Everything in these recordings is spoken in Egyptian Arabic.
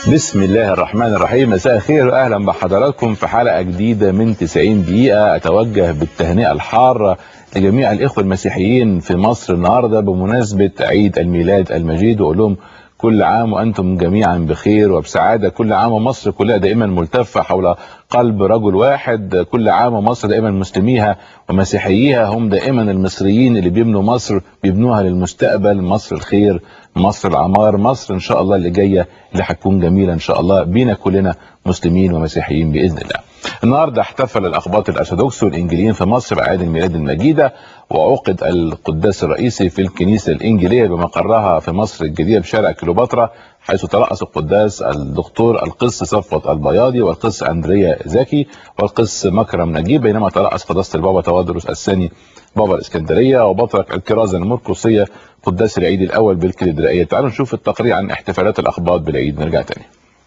بسم الله الرحمن الرحيم مساء الخير واهلا بحضراتكم في حلقه جديده من 90 دقيقه اتوجه بالتهنئه الحاره لجميع الاخوه المسيحيين في مصر النهارده بمناسبه عيد الميلاد المجيد واقول لهم كل عام وانتم جميعا بخير وبسعاده كل عام ومصر كلها دائما ملتفه حول قلب رجل واحد كل عام ومصر دائما مسلميها ومسيحييها هم دائما المصريين اللي بيبنوا مصر بيبنوها للمستقبل مصر الخير مصر العمار مصر ان شاء الله اللي جايه اللي هتكون جميله ان شاء الله بينا كلنا مسلمين ومسيحيين باذن الله النهارده احتفل الاقباط الارثوذكس والانجيليين في مصر باعياد الميلاد المجيده وعقد القداس الرئيسي في الكنيسه الانجيليه بمقرها في مصر الجديده بشارع كليوباترا حيث ترأس القداس الدكتور القس صفوت البياضي والقس اندريا زكي والقس مكرم نجيب بينما ترأس قداسه البابا توادرس الثاني بابا الاسكندريه وبطرك الكرازه المرقسيه قداس العيد الاول بالكاتدرائيه تعالوا نشوف التقرير عن احتفالات الاقباط بالعيد نرجع تاني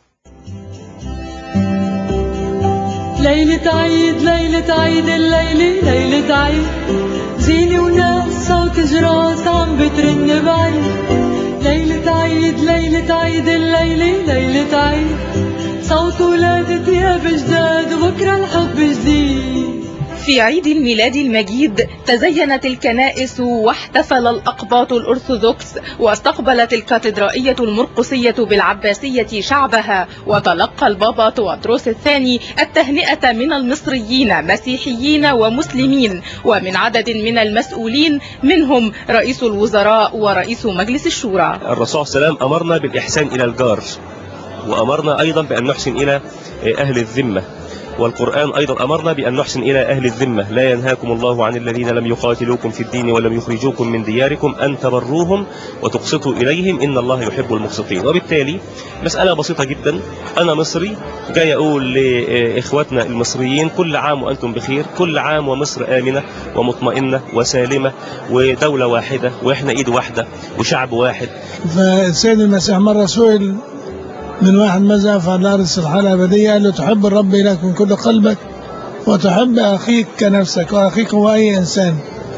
ليلة عيد ليلة عيد الليلة ليلة عيد زينة وناس صوت جراس عم بترن بعيد ليلة عيد ليلة عيد الليلة ليلة عيد صوت ولادة يا بجداد وبكرة الحب جديد في عيد الميلاد المجيد تزينت الكنائس واحتفل الأقباط الأرثوذكس واستقبلت الكاتدرائية المرقسية بالعباسية شعبها وتلقى البابا توادروس الثاني التهنئة من المصريين مسيحيين ومسلمين ومن عدد من المسؤولين منهم رئيس الوزراء ورئيس مجلس الشورى الرسول صلى الله عليه وسلم أمرنا بالإحسان إلى الجار وأمرنا أيضا بأن نحسن إلى أهل الذمة والقرآن أيضا أمرنا بأن نحسن إلى أهل الذمة لا ينهاكم الله عن الذين لم يقاتلوكم في الدين ولم يخرجوكم من دياركم أن تبروهم وتقسطوا إليهم إن الله يحب المقسطين وبالتالي مسألة بسيطة جدا أنا مصري جاي أقول لإخواتنا المصريين كل عام وأنتم بخير كل عام ومصر آمنة ومطمئنة وسالمة ودولة واحدة وإحنا إيد واحدة وشعب واحد فالسيد المسيح مرة سئل من واحد ماذا يفعل لارث الحياة الأبدية قال له تحب الرب إلهك من كل قلبك وتحب أخيك كنفسك وأخيك هو أي إنسان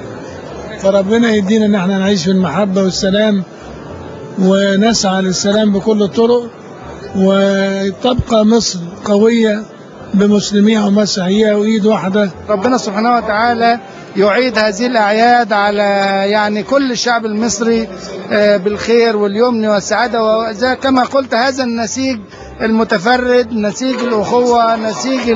فربنا يدينا إن احنا نعيش في المحبة والسلام ونسعى للسلام بكل الطرق وتبقى مصر قوية بمسلميها ومسيحيها وإيد واحدة ربنا سبحانه وتعالى يعيد هذه الأعياد على يعني كل الشعب المصري بالخير واليمن والسعادة وزي كما قلت هذا النسيج المتفرد نسيج الأخوة نسيج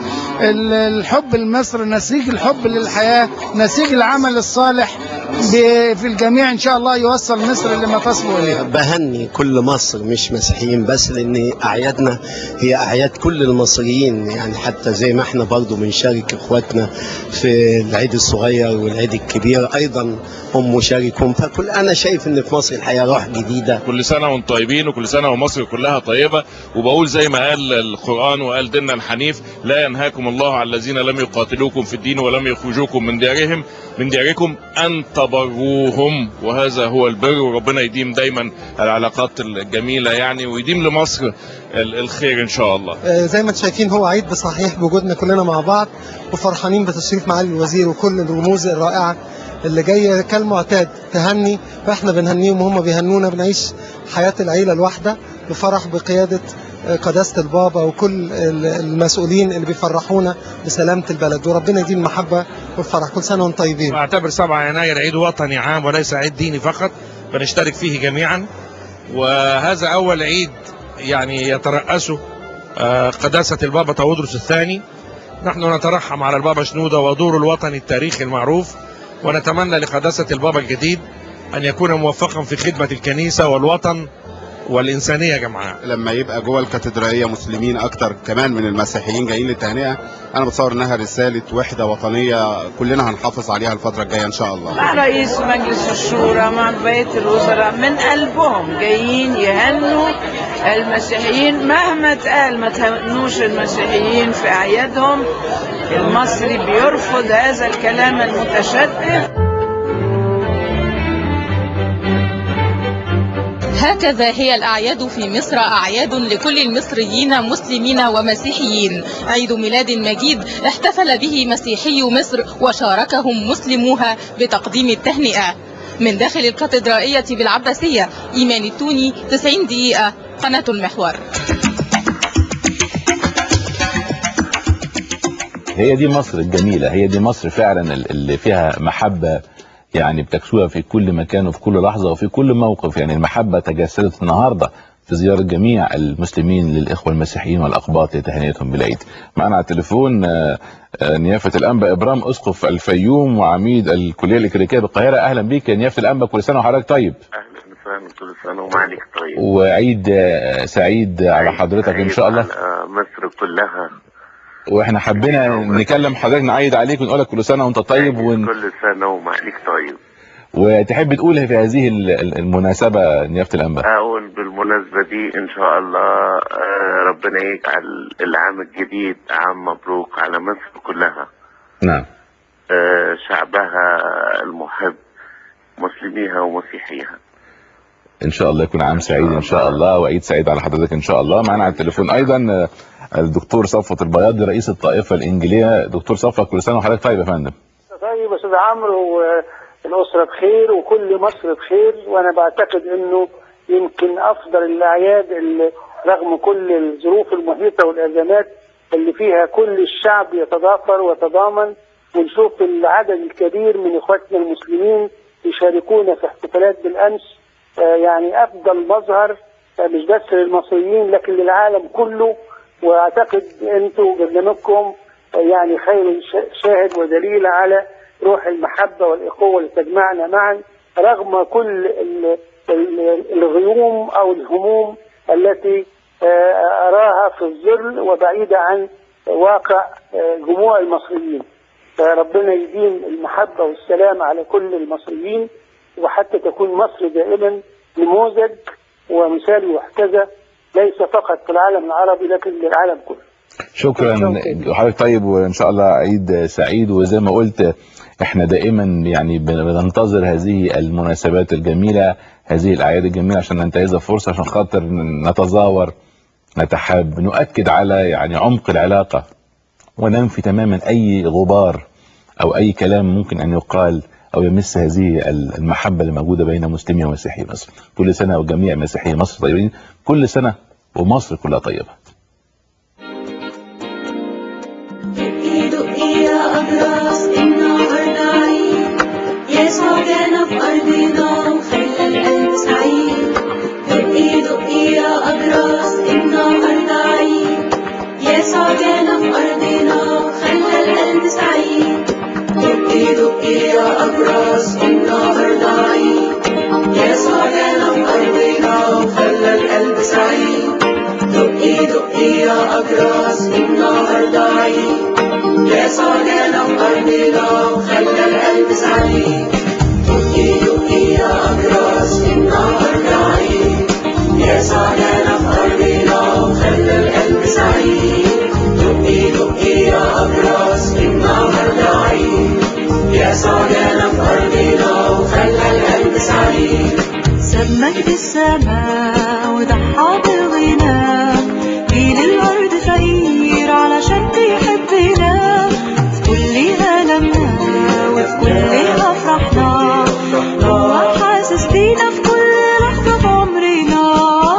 الحب لمصر نسيج الحب للحياة نسيج العمل الصالح في الجميع إن شاء الله يوصل مصر لما تصبو إليه بهني كل مصر مش مسيحيين بس لأن أعيادنا هي أعياد كل المصريين يعني حتى زي ما احنا برضو بنشارك إخواتنا في العيد الصغير والعيد الكبير أيضا هم مشاركهم فكل أنا شايف إن في مصر الحياة روح جديدة كل سنة وانتم طيبين وكل سنة ومصر كلها طيبة وبقول زي ما قال القرآن وقال ديننا الحنيف لا ينهاكم الله على الذين لم يقاتلوكم في الدين ولم يخرجوكم من ديارهم من دياركم أن تبروهم وهذا هو البر وربنا يديم دايما العلاقات الجميلة يعني ويديم لمصر الخير إن شاء الله زي ما انتم شايفين هو عيد بصحيح بوجودنا كلنا مع بعض وفرحانين بتشريف معالي الوزير وكل الرموز الرائعة اللي جايه كالمعتاد تهني فاحنا بنهنيهم وهم بيهنونا بنعيش حياه العيله الواحده بفرح بقياده قداسه البابا وكل المسؤولين اللي بيفرحونا بسلامه البلد وربنا يديم المحبه والفرح كل سنه وانتم طيبين. واعتبر 7 يناير عيد وطني عام وليس عيد ديني فقط بنشترك فيه جميعا وهذا اول عيد يعني يترأسه قداسه البابا تودرس الثاني نحن نترحم على البابا شنوده ودوره الوطني التاريخي المعروف ونتمنى لقداسة البابا الجديد أن يكون موفقا في خدمة الكنيسة والوطن والإنسانية جمعاء لما يبقى جوه الكاتدرائية مسلمين أكتر كمان من المسيحيين جايين للتهنئة أنا بتصور إنها رسالة وحدة وطنية كلنا هنحافظ عليها الفترة الجاية إن شاء الله مع رئيس مجلس الشورى مع بقية الوزراء من قلبهم جايين يهنوا المسيحيين مهما اتقال ما تهنوش المسيحيين في أعيادهم المصري بيرفض هذا الكلام المتشدد هكذا هي الأعياد في مصر أعياد لكل المصريين مسلمين ومسيحيين عيد ميلاد مجيد احتفل به مسيحي مصر وشاركهم مسلموها بتقديم التهنئة من داخل الكاتدرائية بالعباسية إيمان التوني 90 دقيقة قناة المحور هي دي مصر الجميلة هي دي مصر فعلا اللي فيها محبة يعني بتكسوها في كل مكان وفي كل لحظة وفي كل موقف يعني المحبة تجسدت النهاردة في زيارة جميع المسلمين للإخوة المسيحيين والأقباط لتهنئتهم بالعيد معنا على التليفون آه، آه، نيافة الأنبا إبرام أسقف الفيوم وعميد الكلية الإكليريكية بالقاهرة أهلا بيك يا نيافة الأنبا كل سنة وحضرتك طيب اهلا وسهلا كل سنه ومعليك طيب وعيد آه، سعيد على حضرتك إن شاء الله على مصر كلها واحنا حبينا نكلم حضرتك نعيد عليك ونقول لك كل سنة وانت طيب ون... كل سنه ومعليك طيب وتحب تقول في هذه ال- ال- المناسبة نيافة الأنبا اقول بالمناسبه دي ان شاء الله آه، ربنا يجعل العام الجديد عام مبروك على مصر كلها نعم آه، شعبها المحب مسلميها ومسيحيها ان شاء الله يكون عام سعيد ان شاء الله وعيد سعيد على حضرتك ان شاء الله معنا على التليفون ايضا آه، الدكتور صفوت البياضي رئيس الطائفه الانجيليه دكتور صفوت كل سنه وحضرتك طيب يا فندم طيب يا استاذ عمرو والاسره بخير وكل مصر بخير وانا بعتقد انه يمكن افضل الاعياد اللي رغم كل الظروف المحيطه والازمات اللي فيها كل الشعب يتضافر ويتضامن ونشوف العدد الكبير من اخواتنا المسلمين يشاركونا في احتفالات بالامس آه، يعني افضل مظهر آه، مش بس للمصريين لكن للعالم كله واعتقد انتوا برنامجكم آه، يعني خير ش- شاهد ودليل على روح المحبه والاخوه اللي تجمعنا معا رغم كل ال- ال- الغيوم او الهموم التي آه، اراها في الظل وبعيده عن واقع آه، جموع المصريين فربنا يديم المحبه والسلام على كل المصريين وحتى تكون مصر دائما نموذج ومثال يحتذى ليس فقط في العالم العربي لكن للعالم كله شكرا وحضرتك طيب وان شاء الله عيد سعيد وزي ما قلت احنا دائما يعني بن- بننتظر هذه المناسبات الجميله هذه الاعياد الجميله عشان ننتهزها فرصه عشان خاطر نتزاور نتحاب نؤكد على يعني عمق العلاقه وننفي تماما اي غبار او اي كلام ممكن ان يقال او يمس هذه المحبه اللي موجوده بين مسلمي ومسيحي مصر كل سنه وجميع مسيحي مصر طيبين كل سنه ومصر كلها طيبه دقي دقي يا أبراس النهاردة عيد يسوع جانا في أرضنا وخلى القلب سعيد دقي دقي يا أبراس النهاردة عيد يسوع جانا في أرضنا وخلى القلب سعيد دقي دقي يا أبراس النهاردة عيد يسوع جانا في أرضنا وخلى القلب سعيد دقي دقي يا أجراس النهاردة عيد يسوع جانا في أرضنا وخلى القلب سعيد دقي دقي يا أجراس النهاردة عيد يسوع جانا في أرضنا وخلى القلب سعيد دقي دقي يا أجراس النهاردة عيد يسوع جانا في أرضنا وخلى القلب سعيد ساب مجد السماء وضحى بالغنى جه للأرض فقير علشان بيحبنا في كل ألمنا وفي كل أفراحنا هو حاسس بينا في كل لحظة في عمرنا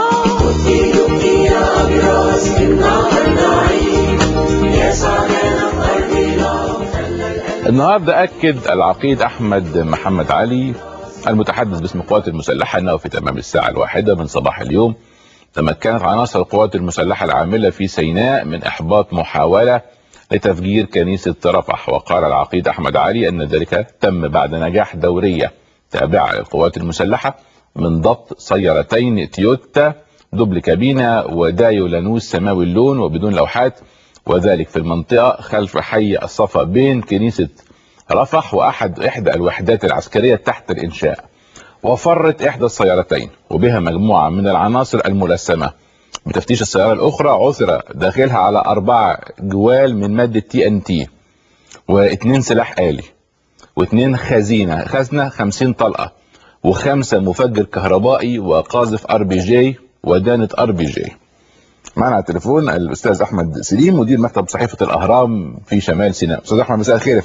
دقي دقي يا أجراس النهاردة عيد يسوع جانا في أرضنا وخلى النهارده اكد العقيد احمد محمد علي المتحدث باسم القوات المسلحه انه في تمام الساعه الواحده من صباح اليوم تمكنت عناصر القوات المسلحه العامله في سيناء من احباط محاوله لتفجير كنيسه رفح وقال العقيد احمد علي ان ذلك تم بعد نجاح دوريه تابعه للقوات المسلحه من ضبط سيارتين تويوتا دبل كابينه ودايو لانوس سماوي اللون وبدون لوحات وذلك في المنطقه خلف حي الصفا بين كنيسه رفح واحد احدى الوحدات العسكريه تحت الانشاء وفرت احدى السيارتين وبها مجموعه من العناصر الملثمه بتفتيش السياره الاخرى عثر داخلها على اربعه جوال من ماده تي ان تي واثنين سلاح آلي واثنين خزينه خزنه 50 طلقه وخمسه مفجر كهربائي وقاذف ار بي جي ودانه ار بي جي معنا على التليفون الاستاذ احمد سليم مدير مكتب صحيفه الاهرام في شمال سيناء استاذ احمد مساء الخير يا فندم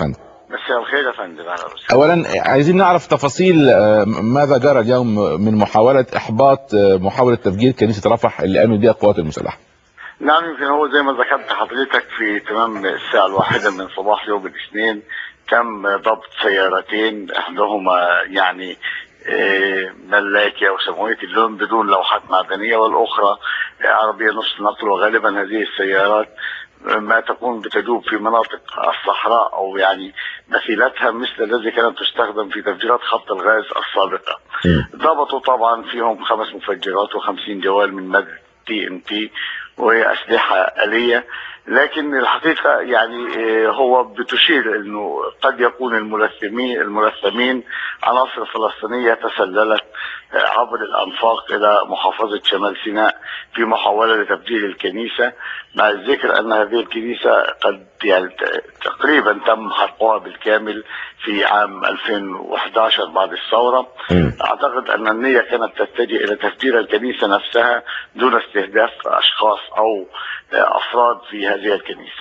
مساء الخير يا فندم اهلا وسهلا اولا عايزين نعرف تفاصيل آه، ماذا جرى اليوم من محاوله احباط آه، محاوله تفجير كنيسه رفح اللي قامت بها القوات المسلحه نعم يمكن هو زي ما ذكرت حضرتك في تمام الساعة الواحدة من صباح يوم الاثنين تم ضبط سيارتين احدهما يعني آه، ملاكي او سمويه اللون بدون لوحات معدنيه والاخرى آه، عربيه نصف نقل وغالبا هذه السيارات ما تكون بتدوب في مناطق الصحراء او يعني مثيلتها مثل الذي كانت تستخدم في تفجيرات خط الغاز السابقه. ضبطوا طبعا فيهم خمس مفجرات و50 جوال من مادة تي ام تي وهي اسلحه اليه لكن الحقيقه يعني آه، هو بتشير انه قد يكون الملثمين الملثمين عناصر فلسطينيه تسللت آه، عبر الانفاق الى محافظه شمال سيناء في محاوله لتفجير الكنيسه مع الذكر ان هذه الكنيسه قد يعني ت- تقريبا تم حرقها بالكامل في عام 2011 بعد الثوره اعتقد ان النيه كانت تتجه الى تفجير الكنيسه نفسها دون استهداف اشخاص او آه، افراد في هذه الكنيسه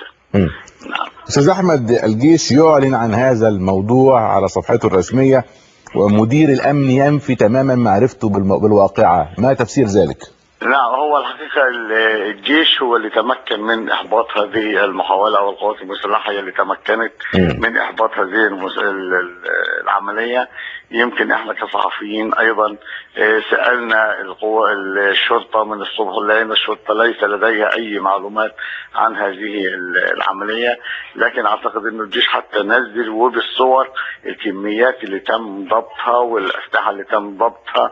استاذ احمد الجيش يعلن عن هذا الموضوع على صفحته الرسميه ومدير الامن ينفي تماما معرفته بالم- بالواقعه ما تفسير ذلك نعم هو الحقيقة ال- الجيش هو اللي تمكن من إحباط هذه المحاولة والقوات المسلحة هي اللي تمكنت من إحباط هذه المس... ال- ال- العملية يمكن إحنا كصحفيين أيضا آه، سألنا القوى الشرطة من الصبح لأن الشرطة ليس لديها أي معلومات عن هذه ال- العملية لكن أعتقد أن الجيش حتى نزل وبالصور الكميات اللي تم ضبطها والأسلحة اللي تم ضبطها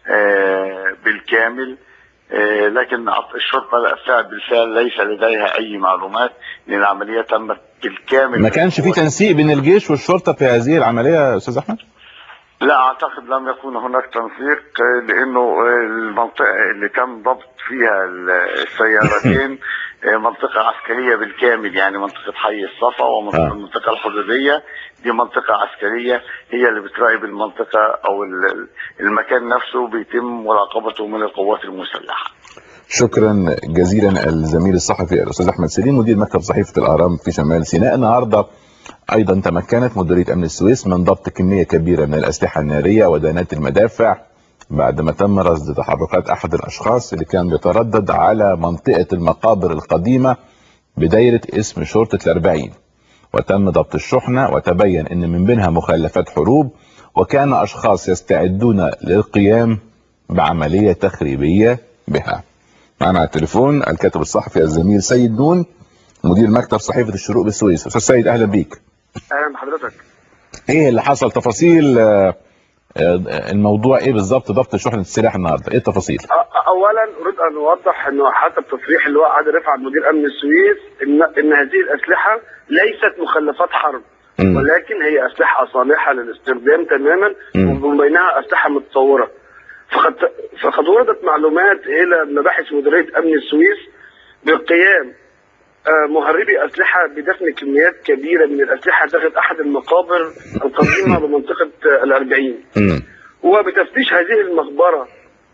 آه، بالكامل آه، لكن عط- الشرطه لا- فعل- بالفعل ليس لديها اي معلومات ان العمليه تمت بالكامل ما كانش في تنسيق بين الجيش والشرطه في هذه العمليه يا استاذ احمد لا اعتقد لم يكن هناك تنسيق آه، لانه آه، المنطقه اللي تم ضبط فيها ال- السيارتين آه، منطقه عسكريه بالكامل يعني منطقه حي الصفا ومنطقه المنطقه الحدوديه دي منطقه عسكريه هي اللي بتراقب المنطقه او ال- ال- المكان نفسه بيتم مراقبته من القوات المسلحه شكرا جزيلا الزميل الصحفي الاستاذ احمد سليم مدير مكتب صحيفه الاهرام في شمال سيناء النهارده ايضا تمكنت مديريه امن السويس من ضبط كميه كبيره من الاسلحه الناريه ودانات المدافع بعدما تم رصد تحركات احد الاشخاص اللي كان بيتردد على منطقه المقابر القديمه بدايره اسم شرطه الاربعين وتم ضبط الشحنه وتبين ان من بينها مخلفات حروب وكان اشخاص يستعدون للقيام بعمليه تخريبيه بها. معنا على التليفون الكاتب الصحفي الزميل سيد نون مدير مكتب صحيفه الشروق بالسويس. استاذ سيد اهلا بيك. اهلا بحضرتك ايه اللي حصل تفاصيل آه، آه، الموضوع ايه بالظبط ضبط شحنه السلاح النهارده؟ ايه التفاصيل؟ أ- اولا اريد ان اوضح انه حسب تصريح اللواء عادل رفعت مدير امن السويس ان ان هذه الاسلحه ليست مخلفات حرب مم. ولكن هي اسلحه صالحه للاستخدام تماما مم. ومن بينها اسلحه متطوره فقد فقد وردت معلومات الى مباحث مديريه امن السويس بالقيام آه، مهربي اسلحه بدفن كميات كبيره من الاسلحه داخل احد المقابر القديمه بمنطقه آه، الاربعين وبتفتيش هذه المقبرة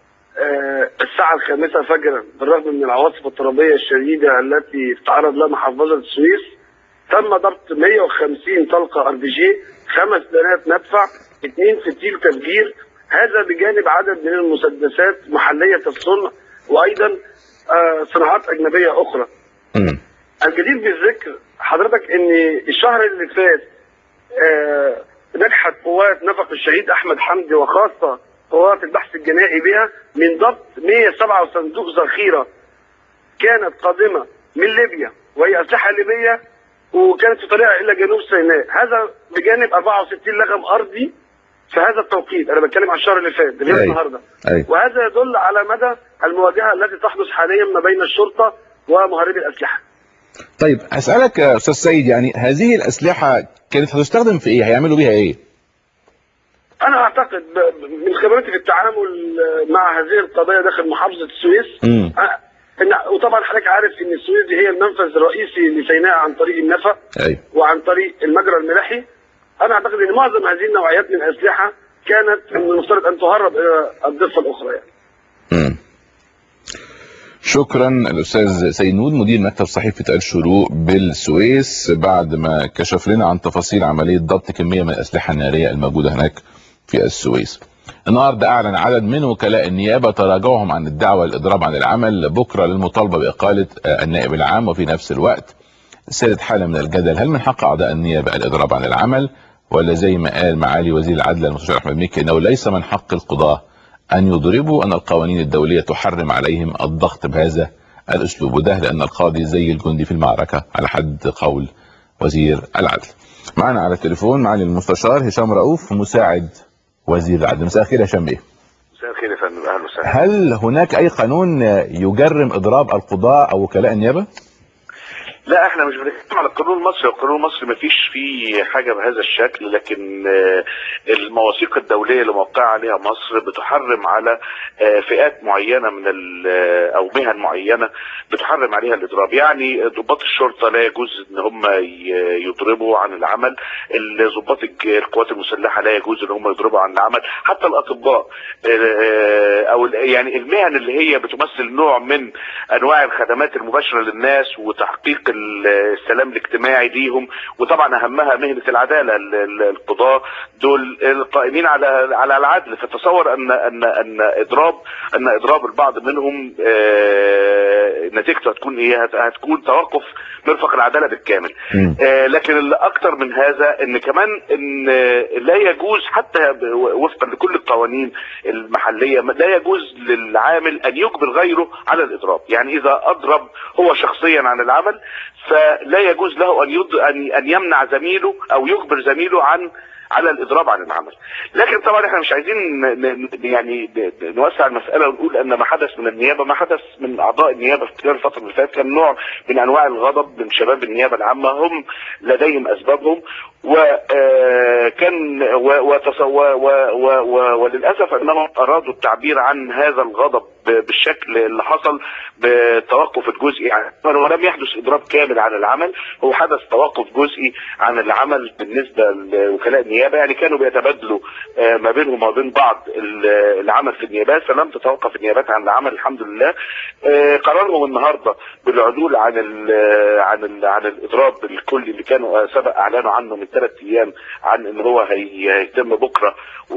آه، الساعة الخامسة فجرا بالرغم من العواصف الترابية الشديدة التي تتعرض لها محافظة السويس تم ضبط 150 طلقة ار بي جي خمس دانات مدفع اثنين فتيل تفجير هذا بجانب عدد من المسدسات محلية الصنع وأيضا آه، صناعات أجنبية أخرى الجديد بالذكر حضرتك ان الشهر اللي فات آه، نجحت قوات نفق الشهيد احمد حمدي وخاصه قوات البحث الجنائي بها من ضبط 107 صندوق ذخيره كانت قادمه من ليبيا وهي اسلحه ليبيه وكانت في طريقها الى جنوب سيناء هذا بجانب 64 لغم ارضي في هذا التوقيت انا بتكلم عن الشهر اللي فات اللي هو أيوة. النهارده أيوة. وهذا يدل على مدى المواجهه التي تحدث حاليا ما بين الشرطه ومهربي الاسلحه طيب اسالك يا استاذ سيد يعني هذه الاسلحه كانت هتستخدم في ايه؟ هيعملوا بيها ايه؟ انا اعتقد ب- ب- من خبرتي في التعامل مع هذه القضايا داخل محافظه السويس امم أ- إن- وطبعا حضرتك عارف ان السويس دي هي المنفذ الرئيسي لسيناء عن طريق النفق ايوه وعن طريق المجرى الملاحي انا اعتقد ان معظم هذه النوعيات من الاسلحه كانت من المفترض ان تهرب الى الضفه الاخرى يعني شكرا الاستاذ سينود مدير مكتب صحيفه الشروق بالسويس بعد ما كشف لنا عن تفاصيل عمليه ضبط كميه من الاسلحه الناريه الموجوده هناك في السويس. النهارده اعلن عدد من وكلاء النيابه تراجعهم عن الدعوه للاضراب عن العمل بكره للمطالبه باقاله آه، النائب العام وفي نفس الوقت سادت حاله من الجدل هل من حق اعضاء النيابه الاضراب عن العمل ولا زي ما قال معالي وزير العدل المستشار احمد مكي انه ليس من حق القضاه ان يضربوا ان القوانين الدوليه تحرم عليهم الضغط بهذا الاسلوب وده لان القاضي زي الجندي في المعركه على حد قول وزير العدل. معنا على التليفون معالي المستشار هشام رؤوف مساعد وزير العدل مساء الخير يا هشام بيه. مساء الخير يا فندم اهلا وسهلا هل هناك اي قانون يجرم اضراب القضاة او وكلاء النيابه؟ لا احنا مش بنتكلم على القانون المصري القانون المصري ما فيش فيه حاجه بهذا الشكل لكن آه، المواثيق الدوليه اللي موقعه عليها مصر بتحرم على آه، فئات معينه من ال- آه، او مهن معينه بتحرم عليها الاضراب يعني ضباط الشرطه لا يجوز ان هم ي- يضربوا عن العمل ال- ضباط الج- القوات المسلحه لا يجوز ان هم يضربوا عن العمل حتى الاطباء آه، او ال- يعني المهن اللي هي بتمثل نوع من انواع الخدمات المباشره للناس وتحقيق ال- السلام الاجتماعي ليهم وطبعا اهمها مهنه العداله ال- ال- القضاه دول القائمين على على العدل فتصور ان ان ان اضراب ان اضراب البعض منهم آه، نتيجته هتكون ايه؟ هت- هتكون توقف مرفق العداله بالكامل. آه، لكن الاكثر من هذا ان كمان ان آه، لا يجوز حتى ب- وفقا لكل القوانين المحليه لا يجوز للعامل ان يجبر غيره على الاضراب، يعني اذا اضرب هو شخصيا عن العمل فلا يجوز له ان يض... ان ان يمنع زميله او يجبر زميله عن على الاضراب عن العمل لكن طبعا احنا مش عايزين ن- ن- يعني ن- نوسع المساله ونقول ان ما حدث من النيابه ما حدث من اعضاء النيابه في خلال الفتره اللي فاتت كان نوع من انواع الغضب من شباب النيابه العامه هم لديهم اسبابهم وكان وللاسف انهم ارادوا التعبير عن هذا الغضب ب- بالشكل اللي حصل بتوقف الجزئي عن العمل ولم يحدث اضراب كامل عن العمل هو حدث توقف جزئي عن العمل بالنسبه لوكلاء النيابه يعني كانوا بيتبادلوا آه، ما بينهم وما بين بعض ال- العمل في النيابات فلم تتوقف النيابات عن العمل الحمد لله آه، قرارهم النهارده بالعدول عن ال عن ال عن الاضراب الكلي اللي كانوا آه، سبق اعلانوا عنه من ثلاث ايام عن ان هو هي- هيتم بكره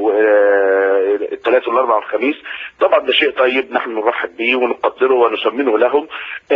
الثلاث والاربع والخميس طبعا ده شيء طيب نحن نرحب به ونقدره ونسمنه لهم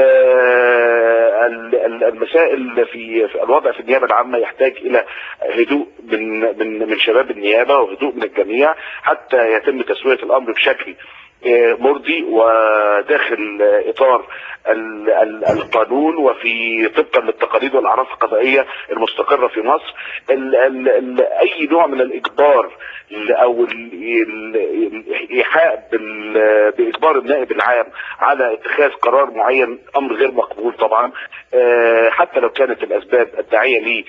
آه، ال- ال- المسائل في في الوضع في النيابه العامه يحتاج الى هدوء من من من شباب النيابه وهدوء من الجميع حتى يتم تسويه الامر بشكل آه، مرضي وداخل آه، اطار ال- ال- القانون وفي طبقا للتقاليد والاعراف القضائيه المستقره في مصر ال ال ال اي نوع من الاجبار ال- او ال- ال- الايحاء بال- باجبار النائب العام على اتخاذ قرار معين امر غير مقبول طبعا آه، حتى لو كانت الاسباب الداعيه ليه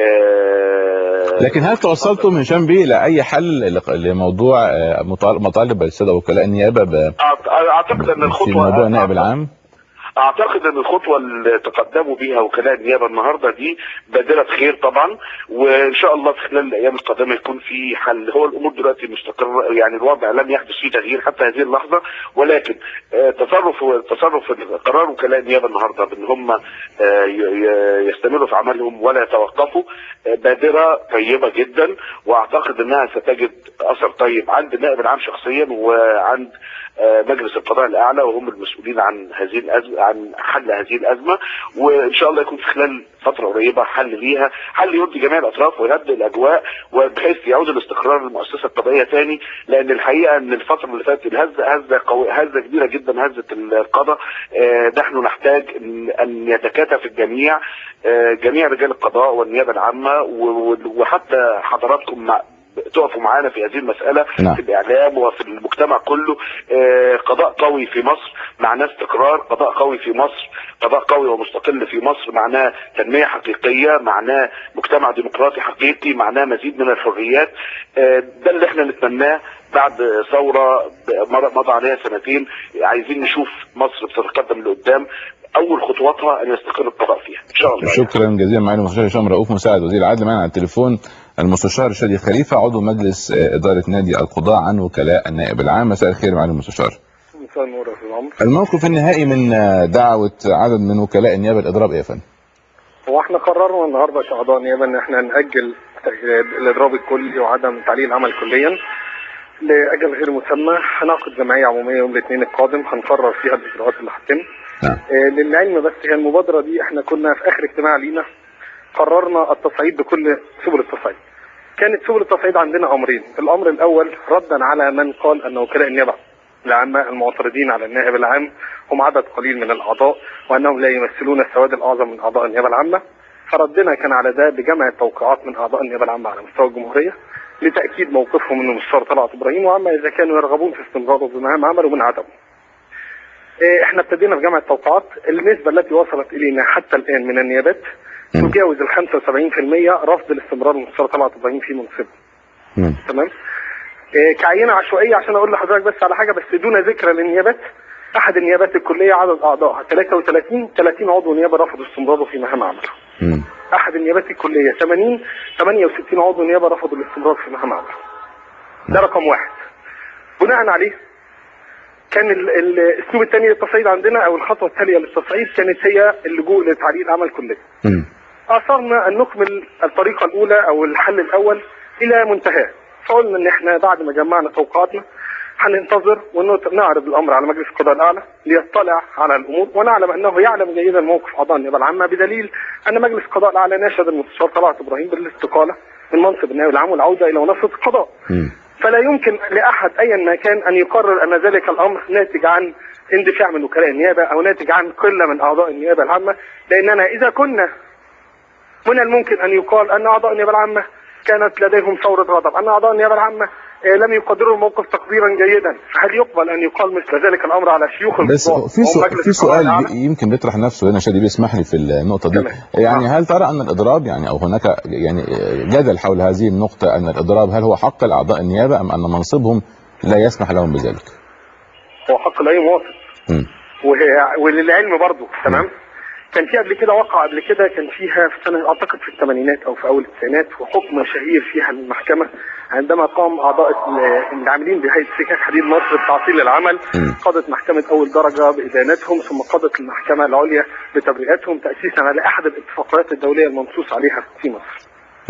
آه، لكن هل توصلتم هشام بيه لاي حل ل- لموضوع آه، مطال- مطالب الساده وكلاء النيابه ب- أعت- اعتقد ان في الخطوه موضوع النائب العام؟ اعتقد ان الخطوه اللي تقدموا بيها وكلاء النيابه النهارده دي بادره خير طبعا وان شاء الله في خلال الايام القادمه يكون في حل هو الامور دلوقتي مستقره يعني الوضع لم يحدث فيه تغيير حتى هذه اللحظه ولكن آه، تصرف تصرف قرار وكلاء النيابه النهارده بان هم آه، ي- ي- يستمروا في عملهم ولا يتوقفوا آه، بادره طيبه جدا واعتقد انها ستجد اثر طيب عند النائب العام شخصيا وعند آه، مجلس القضاء الاعلى وهم المسؤولين عن هذه الازمه عن حل هذه الازمه وان شاء الله يكون في خلال فتره قريبه حل ليها حل يرضي جميع الاطراف ويهدئ الاجواء وبحيث يعود الاستقرار للمؤسسه القضائيه تاني لان الحقيقه ان الفتره اللي فاتت الهزه هزه قوي هزه كبيره جدا هزه القضاء آه، نحن نحتاج ان أن يتكاتف الجميع آه، جميع رجال القضاء والنيابه العامه و- و- وحتى حضراتكم مع تقفوا معانا في هذه المسألة نعم. في الإعلام وفي المجتمع كله آه، قضاء قوي في مصر معناه استقرار قضاء قوي في مصر قضاء قوي ومستقل في مصر معناه تنمية حقيقية معناه مجتمع ديمقراطي حقيقي معناه مزيد من الحريات آه، ده اللي احنا نتمناه بعد ثورة مر- مضى عليها سنتين عايزين نشوف مصر بتتقدم لقدام أول خطواتها أن يستقر القضاء فيها إن شاء الله شكرا جزيلا معالي المستشار هشام رؤوف مساعد وزير العدل معنا على التليفون المستشار شادي خليفه عضو مجلس آه، اداره نادي القضاء عن وكلاء النائب العام مساء الخير معالي المستشار مساء النور يا استاذ عمرو الموقف النهائي من آه، دعوة عدد من وكلاء النيابة الإضراب إيه يا فندم؟ هو احنا قررنا النهارده كاعضاء نيابه ان احنا ناجل الاضراب الكلي وعدم تعليل العمل كليا لاجل غير مسمى هنعقد جمعيه عموميه يوم الاثنين القادم هنقرر فيها الاجراءات اللي هتتم آه للعلم بس هي المبادره دي احنا كنا في اخر اجتماع لينا قررنا التصعيد بكل سبل التصعيد كانت سبل التصعيد عندنا امرين الامر الاول ردا على من قال ان وكلاء النيابه العامة المعترضين على النائب العام هم عدد قليل من الأعضاء وأنهم لا يمثلون السواد الأعظم من أعضاء النيابة العامة فردنا كان على ده بجمع التوقيعات من أعضاء النيابة العامة على مستوى الجمهورية لتأكيد موقفهم من المستشار طلعت إبراهيم وعما إذا كانوا يرغبون في استمراره بمهام عمله من عدمه. إيه، احنا ابتدينا في جمع التوقيعات النسبة التي وصلت إلينا حتى الآن من النيابات تجاوز ال 75% رفض الاستمرار المستشار طلعت إبراهيم في منصبه. تمام؟ إيه، كعينة عشوائية عشان أقول لحضرتك بس على حاجة بس دون ذكر للنيابات أحد النيابات الكلية عدد أعضائها 33 30 عضو نيابة رفضوا استمراره في مهام عمله. أحد النيابات الكلية 80 68 عضو نيابة رفضوا الاستمرار في مهام عمله. ده رقم واحد. بناء عليه كان ال- ال- الاسلوب الثاني للتصعيد عندنا او الخطوه التاليه للتصعيد كانت هي اللجوء لتعليل عمل كليه. اثرنا ان نكمل الطريقه الاولى او الحل الاول الى منتهاه. فقلنا ان احنا بعد ما جمعنا توقعاتنا هننتظر ونعرض الامر على مجلس القضاء الاعلى ليطلع على الامور ونعلم انه يعلم جيدا موقف اعضاء النيابه العامه بدليل ان مجلس القضاء الاعلى ناشد المستشار طلعت ابراهيم بالاستقاله من منصب النائب العام والعوده الى منصه القضاء. فلا يمكن لاحد ايا ما كان ان يقرر ان ذلك الامر ناتج عن اندفاع من وكلاء النيابه او ناتج عن قله من اعضاء النيابه العامه لاننا اذا كنا من الممكن ان يقال ان اعضاء النيابه العامه كانت لديهم ثوره غضب، ان اعضاء النيابه العامه آه، لم يقدروا الموقف تقديرا جيدا، فهل يقبل ان يقال مثل ذلك الامر على شيوخ بس القضاء في وهم سؤال مجلس في القضاء سؤال الأعلى؟ يمكن بيطرح نفسه هنا شادي بيسمح لي في النقطة دي يعني هل ترى أن الإضراب يعني أو هناك يعني جدل حول هذه النقطة أن الإضراب هل هو حق لأعضاء النيابة أم أن منصبهم لا يسمح لهم بذلك؟ هو حق لاي مواطن مم. وهي وللعلم برضه تمام كان في قبل كده وقع قبل كده كان فيها في سنه اعتقد في الثمانينات او في اول التسعينات وحكم شهير فيها المحكمه عندما قام اعضاء ال- العاملين بهيئه سكك حديد مصر بتعطيل العمل قضت محكمه اول درجه بادانتهم ثم قضت المحكمه العليا بتبرئتهم تاسيسا على احد الاتفاقيات الدوليه المنصوص عليها في مصر.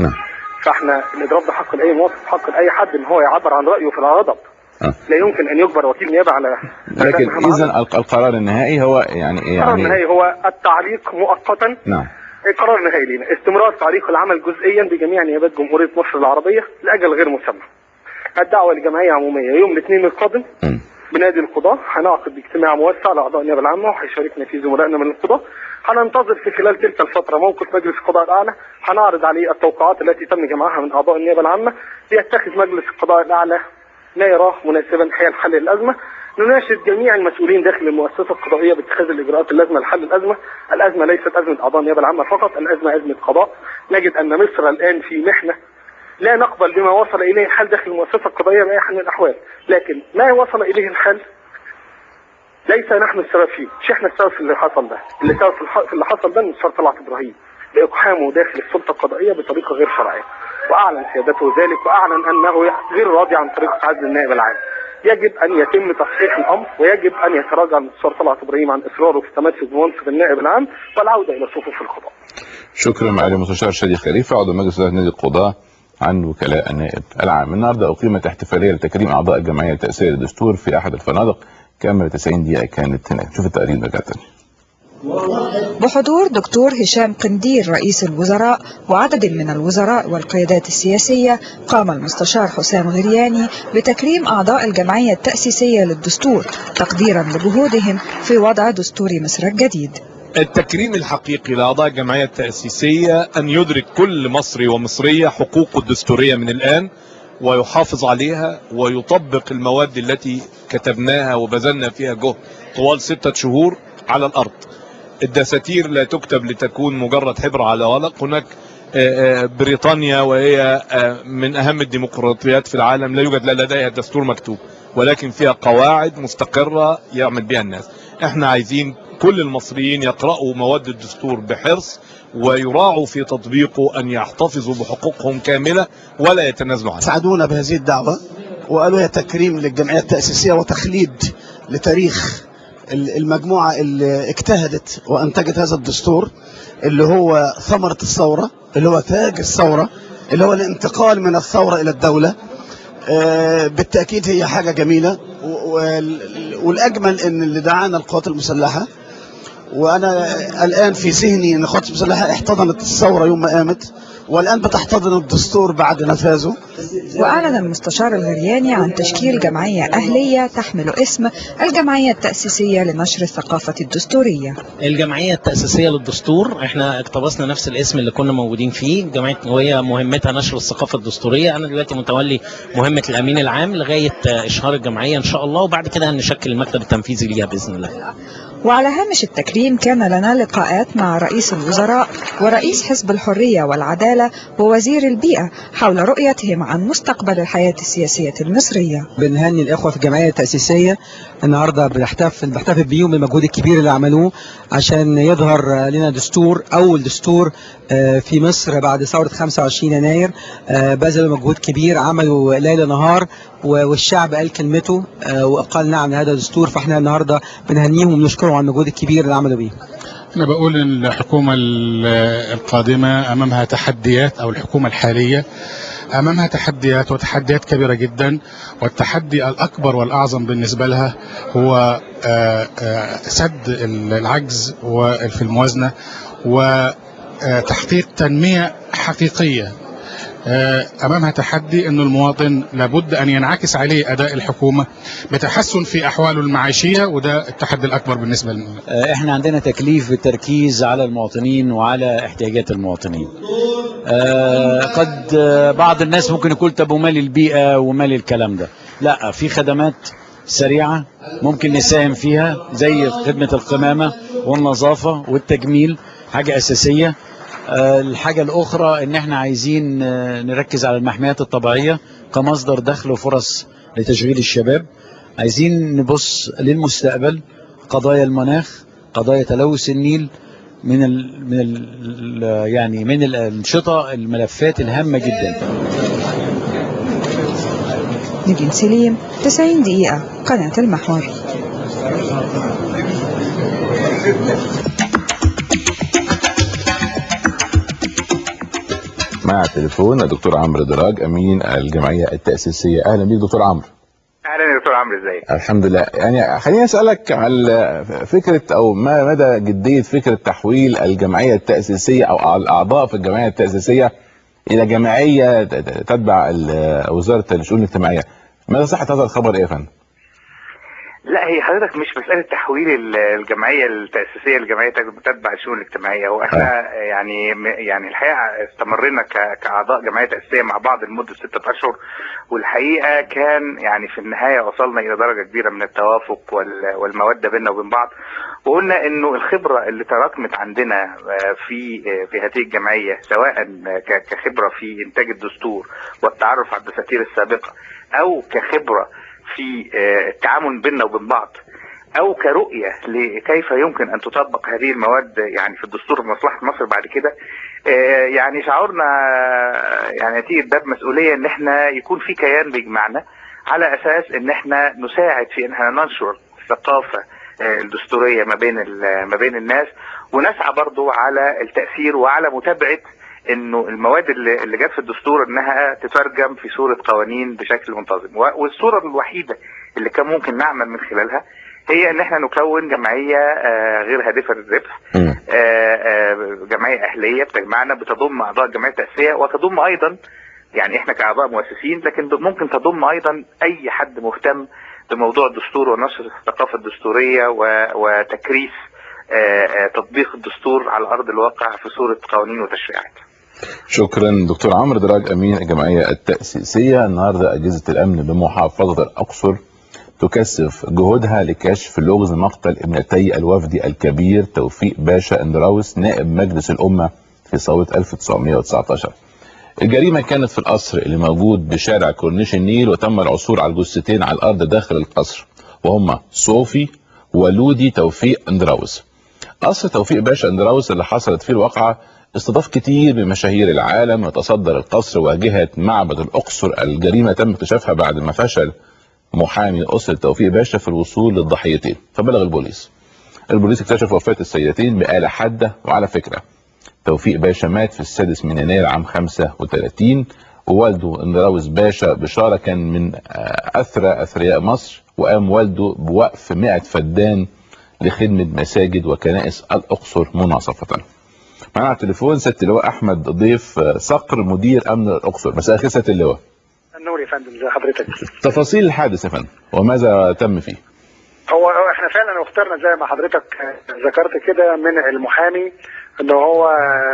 فاحنا الاضراب ده حق لاي مواطن حق لاي حد ان هو يعبر عن رايه في الغضب. لا يمكن ان يجبر وكيل نيابه على لكن إذا الق- القرار النهائي هو يعني القرار يعني النهائي هو التعليق مؤقتا نعم القرار النهائي لينا استمرار تعليق العمل جزئيا بجميع نيابات جمهوريه مصر العربيه لاجل غير مسمى. الدعوه لجمعيه عموميه يوم الاثنين القادم بنادي القضاه هنعقد اجتماع موسع لاعضاء النيابه العامه وهيشاركنا فيه زملائنا من القضاه. هننتظر في خلال تلك الفتره موقف مجلس القضاء الاعلى هنعرض عليه التوقعات التي تم جمعها من اعضاء النيابه العامه ليتخذ مجلس القضاء الاعلى ما يراه مناسبا حيال حل الازمه نناشد جميع المسؤولين داخل المؤسسه القضائيه باتخاذ الاجراءات اللازمه لحل الازمه، الازمه ليست ازمه اعضاء النيابه العامه فقط، الازمه ازمه قضاء، نجد ان مصر الان في محنه لا نقبل بما وصل اليه الحال داخل المؤسسه القضائيه باي حال من الاحوال، لكن ما وصل اليه الحال ليس نحن السبب فيه، مش احنا السبب في اللي حصل ده، اللي السبب في الح- في اللي حصل ده المستشار طلعت ابراهيم لاقحامه داخل السلطه القضائيه بطريقه غير شرعيه، واعلن سيادته ذلك واعلن انه غير راضي عن طريقه عزل النائب العام. يجب ان يتم تصحيح الامر ويجب ان يتراجع المستشار طلعت ابراهيم عن اصراره في التمسك بمنصب النائب العام والعوده الى صفوف القضاء. شكرا معالي المستشار شادي خليفة عضو مجلس إدارة نادي القضاة عن وكلاء النائب العام النهارده أقيمت احتفالية لتكريم أعضاء الجمعية التأسيسية للدستور في أحد الفنادق كاميرا 90 دقيقة كانت هناك شوف التقرير نرجع تاني بحضور دكتور هشام قندير رئيس الوزراء وعدد من الوزراء والقيادات السياسية قام المستشار حسام غرياني بتكريم أعضاء الجمعية التأسيسية للدستور تقديرا لجهودهم في وضع دستور مصر الجديد التكريم الحقيقي لأعضاء الجمعية التأسيسية أن يدرك كل مصري ومصرية حقوقه الدستورية من الآن ويحافظ عليها ويطبق المواد التي كتبناها وبذلنا فيها جهد طوال ستة شهور على الأرض الدساتير لا تكتب لتكون مجرد حبر على ورق هناك آه، آه، بريطانيا وهي آه، من أهم الديمقراطيات في العالم لا يوجد لديها دستور مكتوب ولكن فيها قواعد مستقرة يعمل بها الناس احنا عايزين كل المصريين يقرأوا مواد الدستور بحرص ويراعوا في تطبيقه أن يحتفظوا بحقوقهم كاملة ولا يتنازلوا عنها ساعدونا بهذه الدعوة وقالوا هي تكريم للجمعية التأسيسية وتخليد لتاريخ ال- المجموعة اللي اجتهدت وأنتجت هذا الدستور اللي هو ثمرة الثورة اللي هو تاج الثورة اللي هو الانتقال من الثورة إلى الدولة آه، بالتأكيد هي حاجة جميلة و- وال- والأجمل إن اللي دعانا القوات المسلحة وأنا الآن في ذهني إن القوات المسلحة احتضنت الثورة يوم ما قامت والآن بتحتضن الدستور بعد نفاذه وأعلن المستشار الغرياني عن تشكيل جمعية أهلية تحمل اسم الجمعية التأسيسية لنشر الثقافة الدستورية الجمعية التأسيسية للدستور احنا اقتبسنا نفس الاسم اللي كنا موجودين فيه جمعية وهي مهمتها نشر الثقافة الدستورية انا دلوقتي متولي مهمة الامين العام لغاية آه، اشهار الجمعية ان شاء الله وبعد كده هنشكل المكتب التنفيذي ليها باذن الله وعلى هامش التكريم كان لنا لقاءات مع رئيس الوزراء ورئيس حزب الحرية والعدالة ووزير البيئة حول رؤيتهم عن مستقبل الحياة السياسية المصرية بنهني الاخوه في الجمعيه التاسيسيه النهارده بنحتفل بحتفل بيهم بالمجهود الكبير اللي عملوه عشان يظهر آه، لنا دستور اول دستور آه، في مصر بعد ثوره 25 يناير آه، بذلوا مجهود كبير عملوا ليل نهار و- والشعب قال كلمته آه، وقال نعم لهذا الدستور فاحنا النهارده بنهنيهم وبنشكرهم على المجهود الكبير اللي عملوا بيه أنا بقول إن الحكومة ال- القادمة أمامها تحديات أو الحكومة الحالية أمامها تحديات وتحديات كبيرة جدا والتحدي الأكبر والأعظم بالنسبة لها هو آه، آه، سد العجز في الموازنة وتحقيق تنمية حقيقية آه، امامها تحدي انه المواطن لابد ان ينعكس عليه اداء الحكومه بتحسن في احواله المعيشيه وده التحدي الاكبر بالنسبه لنا آه، احنا عندنا تكليف بالتركيز على المواطنين وعلى احتياجات المواطنين آه، قد آه، بعض الناس ممكن يقول طب ومال البيئة ومال الكلام ده لا في خدمات سريعة ممكن نساهم فيها زي خدمة القمامة والنظافة والتجميل حاجة أساسية آه، الحاجة الأخرى إن إحنا عايزين آه، نركز على المحميات الطبيعية كمصدر دخل وفرص لتشغيل الشباب عايزين نبص للمستقبل قضايا المناخ قضايا تلوث النيل من ال من ال يعني من الأنشطة الملفات الهامة جدا نجم سليم 90 دقيقة قناة المحور مع التليفون الدكتور عمرو دراج امين الجمعيه التاسيسيه اهلا بيك دكتور عمرو اهلا يا دكتور عمرو ازيك الحمد لله يعني خليني اسالك على فكره او ما مدى جديه فكره تحويل الجمعيه التاسيسيه او الاعضاء في الجمعيه التاسيسيه الى جمعيه تتبع ال- وزاره الشؤون الاجتماعيه ماذا صحه هذا الخبر ايه يا فندم؟ لا هي حضرتك مش مساله تحويل ال- الجمعيه التاسيسيه لجمعيه تتبع الشؤون الاجتماعيه واحنا يعني يعني الحقيقه استمرينا ك- كاعضاء جمعيه تاسيسيه مع بعض لمده سته اشهر والحقيقه كان يعني في النهايه وصلنا الى درجه كبيره من التوافق وال- والموده بيننا وبين بعض وقلنا انه الخبره اللي تراكمت عندنا آه، في آه، في هذه الجمعيه سواء ك- كخبره في انتاج الدستور والتعرف على الدساتير السابقه او كخبره في آه، التعامل بيننا وبين بعض او كرؤيه لكيف يمكن ان تطبق هذه المواد يعني في الدستور لمصلحه مصر بعد كده آه، يعني شعورنا آه، يعني نتيجه باب مسؤوليه ان احنا يكون في كيان بيجمعنا على اساس ان احنا نساعد في ان احنا ننشر الثقافه آه، الدستوريه ما بين ال- ما بين الناس ونسعى برضو على التاثير وعلى متابعه انه المواد اللي اللي جت في الدستور انها تترجم في صوره قوانين بشكل منتظم و- والصوره الوحيده اللي كان ممكن نعمل من خلالها هي ان احنا نكون جمعيه آه، غير هادفه للربح آه، آه، جمعيه اهليه بتجمعنا بتضم اعضاء الجمعيه التاسيسيه وتضم ايضا يعني احنا كاعضاء مؤسسين لكن ممكن تضم ايضا اي حد مهتم بموضوع الدستور ونشر الثقافه الدستوريه و- وتكريس آه، آه، تطبيق الدستور على ارض الواقع في صوره قوانين وتشريعات شكرا دكتور عمرو دراج امين الجمعيه التاسيسيه النهارده اجهزه الامن بمحافظه الاقصر تكثف جهودها لكشف لغز مقتل ابنتي الوفد الكبير توفيق باشا اندراوس نائب مجلس الامه في ثوره 1919 الجريمه كانت في القصر اللي موجود بشارع كورنيش النيل وتم العثور على الجثتين على الارض داخل القصر وهما صوفي ولودي توفيق اندراوس قصر توفيق باشا اندراوس اللي حصلت فيه الواقعه استضاف كتير من مشاهير العالم وتصدر القصر واجهه معبد الاقصر الجريمه تم اكتشافها بعد ما فشل محامي أسرة توفيق باشا في الوصول للضحيتين فبلغ البوليس البوليس اكتشف وفاة السيدتين بآلة حادة وعلى فكرة توفيق باشا مات في السادس من يناير عام 35 ووالده اندراوس باشا بشارة كان من آه، أثرى أثرياء مصر وقام والده بوقف 100 فدان لخدمة مساجد وكنائس الأقصر مناصفة معنا على التليفون سيادة اللواء أحمد ضيف آه، صقر مدير أمن الأقصر مساء الخير سيادة اللواء النور يا فندم زي حضرتك تفاصيل الحادث يا فندم وماذا تم فيه هو هو احنا فعلا اخترنا زي ما حضرتك ذكرت كده من المحامي ان هو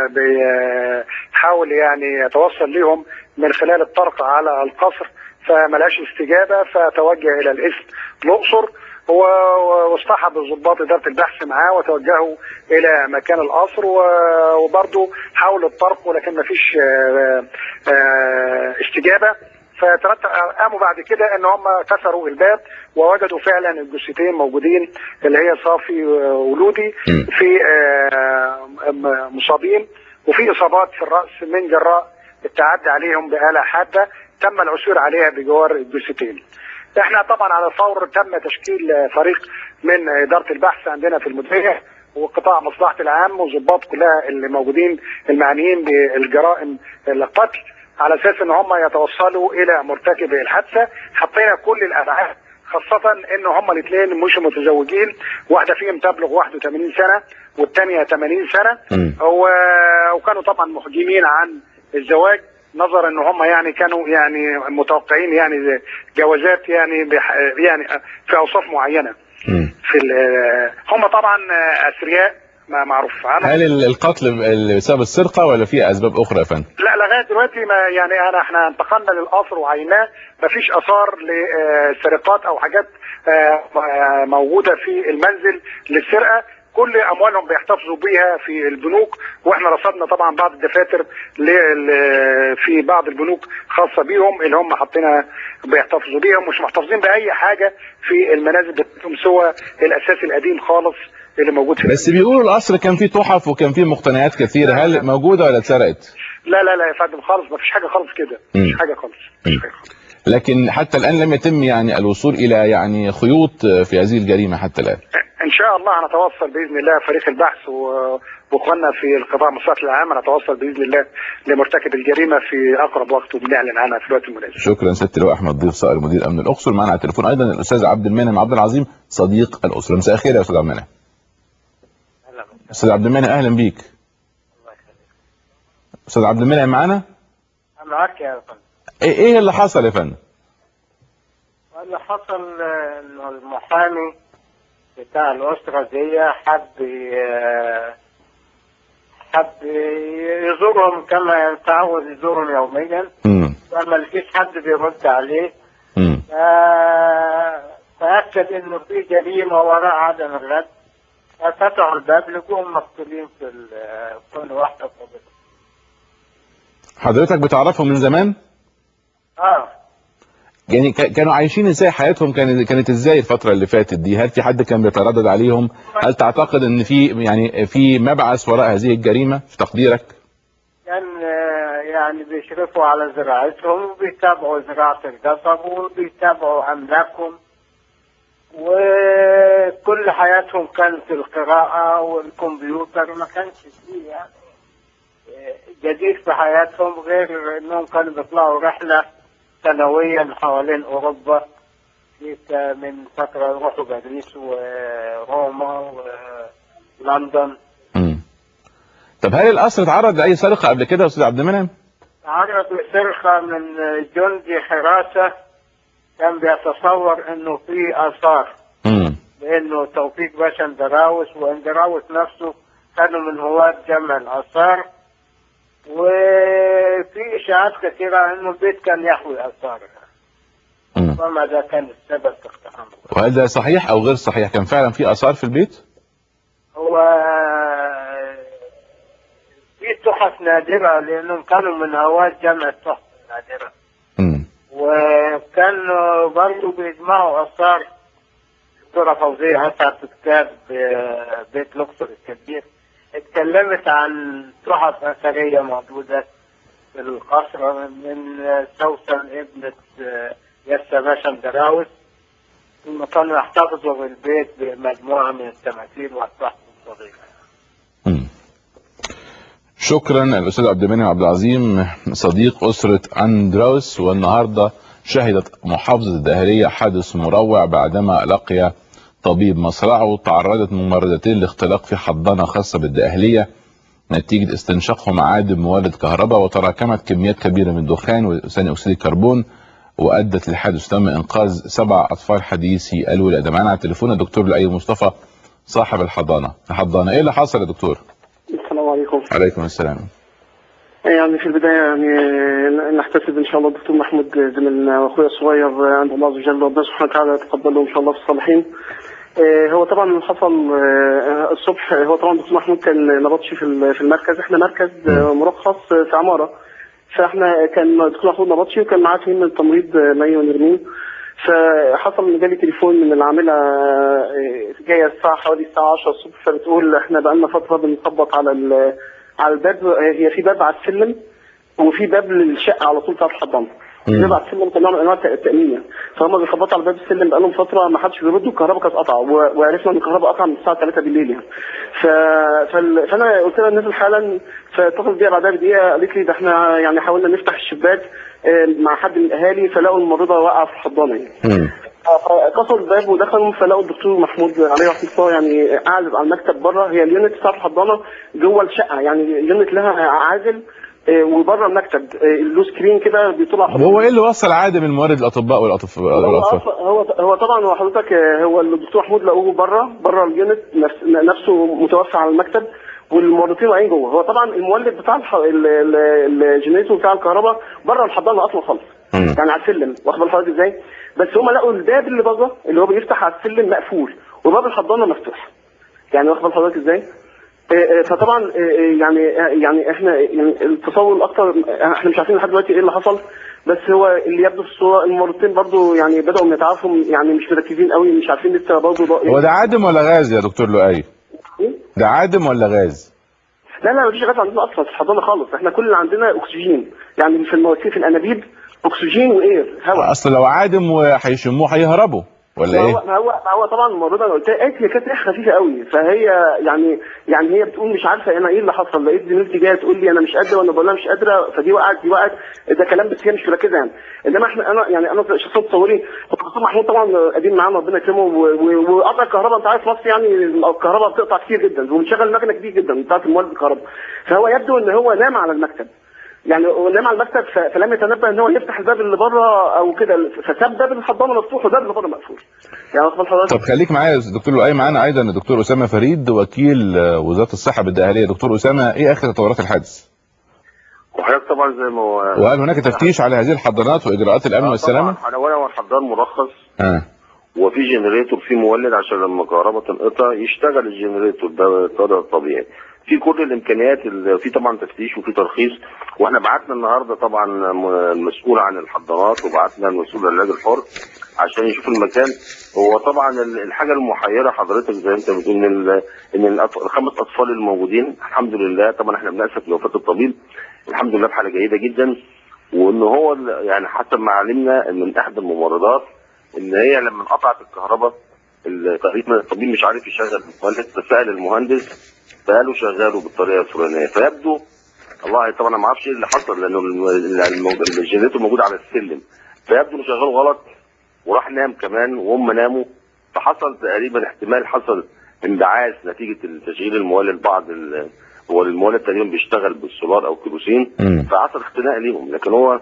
بيحاول يعني يتوصل ليهم من خلال الطرق على القصر فملهاش استجابه فتوجه الى الاسم الاقصر و- واصطحب ضباط اداره البحث معاه وتوجهوا الى مكان القصر و- وبرضه حاولوا الطرق ولكن مفيش آه، آه، استجابه فترتب قاموا بعد كده ان هم كسروا الباب ووجدوا فعلا الجثتين موجودين اللي هي صافي ولودي في آه، م- مصابين وفي اصابات في الراس من جراء التعدي عليهم بآلة حادة تم العثور عليها بجوار الجثتين. احنا طبعا على الفور تم تشكيل فريق من اداره البحث عندنا في المديريه وقطاع مصلحه العام وظباط كلها اللي موجودين المعنيين بالجرائم القتل على اساس ان هم يتوصلوا الى مرتكب الحادثه حطينا كل الابعاد خاصة ان هم الاثنين مش متزوجين واحدة فيهم تبلغ 81 سنة والثانية 80 سنة و- وكانوا طبعا محجمين عن الزواج نظرا ان هم يعني كانوا يعني متوقعين يعني جوازات يعني بح يعني في اوصاف معينة في ال- هم طبعا اثرياء ما معروف عنهم هل ال- القتل ب- بسبب السرقة ولا في أسباب أخرى يا فندم؟ لا لغايه دلوقتي ما يعني انا احنا انتقلنا للقصر وعيناه مفيش اثار لسرقات او حاجات آه، آه، موجوده في المنزل للسرقه كل اموالهم بيحتفظوا بيها في البنوك واحنا رصدنا طبعا بعض الدفاتر لل- في بعض البنوك خاصه بيهم اللي هم حاطينها بيحتفظوا بيها مش محتفظين باي حاجه في المنازل بتاعتهم سوى الاساس القديم خالص اللي موجود في بس بيقولوا القصر كان فيه تحف وكان فيه مقتنيات كثيرة هل موجودة ولا اتسرقت؟ لا لا لا يا فندم خالص مفيش حاجه خالص كده مفيش حاجه خالص لكن حتى الآن لم يتم يعني الوصول إلى يعني خيوط في هذه الجريمة حتى الآن ان شاء الله هنتوصل باذن الله فريق البحث و- واخواننا في القطاع مصلحه العام هنتوصل باذن الله لمرتكب الجريمه في اقرب وقت وبنعلن عنها في الوقت المناسب. شكرا سيادة اللواء أحمد ضيف صقر مدير أمن الأقصر معنا على التليفون أيضا الأستاذ عبد المنعم عبد العظيم صديق الأسرة مساء الخير يا أستاذ عبد المنعم أستاذ عبد المنعم أهلا بيك أستاذ عبد المنعم معانا معاك يا فندم إيه إيه اللي حصل يا فندم؟ اللي حصل آه، انه المحامي بتاع الاسره دي حب ي- حب يزورهم كما يتعود يزورهم يوميا فما لقيش حد بيرد عليه ف- فاكد انه في جريمه وراء عدم الرد ففتحوا الباب لقوهم مقتولين في ال- كل واحده فوق حضرتك بتعرفهم من زمان؟ اه يعني ك- كانوا عايشين ازاي حياتهم كانت كانت ازاي الفترة اللي فاتت دي؟ هل في حد كان بيتردد عليهم؟ هل تعتقد ان في يعني في مبعث وراء هذه الجريمة في تقديرك؟ كان آه، يعني بيشرفوا على زراعتهم وبيتابعوا زراعة القصب وبيتابعوا أملاكهم وكل حياتهم كانت القراءة والكمبيوتر ما كانش فيه يعني آه، جديد في حياتهم غير انهم كانوا بيطلعوا رحلة سنويا حوالين اوروبا في ك- من فترة يروحوا باريس وروما ولندن طب هل القصر اتعرض لأي سرقة قبل كده يا أستاذ عبد المنعم؟ تعرض لسرقة من جندي حراسة كان بيتصور انه في اثار لانه توفيق باشا اندراوس واندراوس نفسه كانوا من هواة جمع الاثار وفي اشاعات كثيرة انه البيت كان يحوي اثار وما ده كان السبب في اقتحامه وهل ده صحيح أو غير صحيح؟ كان فعلا في آثار في البيت؟ هو في تحف نادرة لأنهم كانوا من هواة جمع التحف النادرة وكانوا برضه بيجمعوا آثار دكتورة فوزية أسعد في كتاب آه، بيت الأقصر الكبير اتكلمت عن تحف أثرية موجودة في القصر من آه، سوسن ابنة آه، ياسا باشا مدراوس المكان احتفظوا بالبيت بمجموعة من التماثيل والتحف الصغيرة شكرا الاستاذ عبد المنعم عبد العظيم صديق اسره اندراوس والنهارده شهدت محافظه الدهريه حادث مروع بعدما لقي طبيب مصرعه تعرضت ممرضتين لاختلاق في حضانه خاصه بالدقهليه نتيجه استنشاقهم عادم موارد كهرباء وتراكمت كميات كبيره من الدخان وثاني اكسيد الكربون وادت لحادث تم انقاذ سبع اطفال حديثي الولاده معانا على التليفون الدكتور لؤي مصطفى صاحب الحضانه الحضانه ايه اللي حصل يا دكتور السلام عليكم عليكم السلام يعني في البداية يعني نحتسب إن شاء الله الدكتور محمود زميلنا وأخويا الصغير عند الله عز وجل ربنا سبحانه وتعالى يتقبله إن شاء الله في الصالحين آه، هو طبعا اللي حصل آه، الصبح هو طبعا الدكتور محمود كان نبطشي في ال- في المركز احنا مركز آه، مرخص في عمارة فاحنا كان الدكتور محمود نبطشي وكان معاه تيم من التمريض آه، مي ونرمين فحصل ان جالي تليفون من العامله آه، جايه الساعه حوالي الساعه 10 الصبح فبتقول احنا بقالنا فتره بنخبط على ال- على الباب آه، هي في باب على السلم وفي باب للشقه على طول بتاع الحضانه في باب على السلم كان نوع من انواع الت- التامين يعني فهم بيخبطوا على باب السلم بقالهم فتره ما حدش بيرد والكهرباء كانت قطعه و- وعرفنا ان الكهرباء قطعه من الساعه 3 بالليل يعني ف... فال... فانا قلت لها نزل حالا فاتصلت بيها بعدها بدقيقه قالت لي ده احنا يعني حاولنا نفتح الشباك آه، مع حد من الاهالي فلقوا الممرضه واقعه في الحضانه يعني كسروا الباب ودخلوا فلقوا الدكتور محمود عليه رحمه الله يعني قاعد على المكتب بره هي اليونت بتاعت الحضانه جوه الشقه يعني اليونت لها عازل آه، وبره المكتب آه، له سكرين كده بيطلع طب هو ايه اللي وصل عادم الموارد الاطباء والاطفال هو والاطفال أصلاً- هو هو طبعا هو حضرتك آه، هو الدكتور محمود لقوه بره بره اليونت نفس نفسه متوفى على المكتب والممرضين واقعين جوه هو طبعا المولد بتاع الح- ال- ال- الجنريتور بتاع الكهرباء بره الحضانه اصلا خالص يعني على السلم واخد بال حضرتك ازاي بس هم لقوا الباب اللي بره اللي هو بيفتح على السلم مقفول وباب الحضانه مفتوح يعني واخد بال حضرتك ازاي آه، آه، فطبعا آه، آه، يعني آه، يعني احنا يعني التصور الاكثر آه، احنا مش عارفين لحد دلوقتي ايه اللي حصل بس هو اللي يبدو في الصوره الممرضتين برضو يعني بداوا يتعافوا يعني مش مركزين قوي مش عارفين لسه برضو هو ده عادم ولا غاز يا دكتور لؤي ده عادم ولا غاز لا لا مفيش غاز عندنا اصلا في الحضانه خالص احنا كل اللي عندنا اكسجين يعني في المواسير في الانابيب اكسجين واير هواء اصل لو عادم وهيشموه هيهربوا ولا ما ايه هو ما هو ما هو طبعا الممرضه انا قلت لها قالت هي كانت ريحه خفيفه قوي فهي يعني يعني هي بتقول مش عارفه انا ايه اللي حصل لقيت زميلتي جايه تقول لي انا مش قادره وانا بقول لها مش قادره فدي وقعت دي وقعت ده كلام بس هي مش مركزه يعني انما احنا انا يعني انا شخصيا تصوري هو الدكتور محمود طبعا قديم معانا ربنا يكرمه و- و- وقطع الكهرباء انت عارف مصر يعني الكهرباء بتقطع كتير جدا وبنشغل مكنه كتير جدا بتاعت المولد الكهرباء فهو يبدو ان هو نام على المكتب يعني هو نام على المكتب ف- فلم يتنبه ان هو يفتح الباب اللي بره او كده فساب باب الحضانه مفتوح والباب اللي بره مقفول يعني واخد بال حضرتك طب خليك معايا يا دكتور لؤي معانا ايضا الدكتور اسامه فريد وكيل آه، وزاره الصحه بالدقهليه دكتور اسامه ايه اخر تطورات الحادث وحضرتك طبعا زي ما هو وهل هناك تفتيش على هذه الحضانات واجراءات الامن والسلامه طبعا اولا هو الحضان مرخص اه وفي جنريتور في مولد عشان لما الكهرباء تنقطع يشتغل الجنريتور ده ده طبيعي في كل الامكانيات ال- في طبعا تفتيش وفي ترخيص واحنا بعتنا النهارده طبعا م- المسؤول عن الحضانات وبعتنا المسؤول عن العلاج الحر عشان يشوف المكان هو طبعا ال- الحاجه المحيره حضرتك زي انت بتقول ان ال- ان الأط- الخمس اطفال الموجودين الحمد لله طبعا احنا بنأسف لوفاه الطبيب الحمد لله بحاله جيده جدا وان هو ال- يعني حسب ما علمنا من احدى الممرضات ان هي لما انقطعت الكهرباء ال- تقريبا الطبيب مش عارف يشغل المولد فسال المهندس فقالوا شغاله بالطريقه الفلانيه فيبدو والله طبعا انا ما اعرفش ايه اللي حصل لانه الم- الم- الجنريتور موجود على السلم فيبدو انه شغال غلط وراح نام كمان وهم ناموا فحصل تقريبا احتمال حصل انبعاث نتيجه تشغيل المولد بعض ال- هو المولد تقريبا بيشتغل بالسولار او كيروسين فحصل اختناق ليهم لكن هو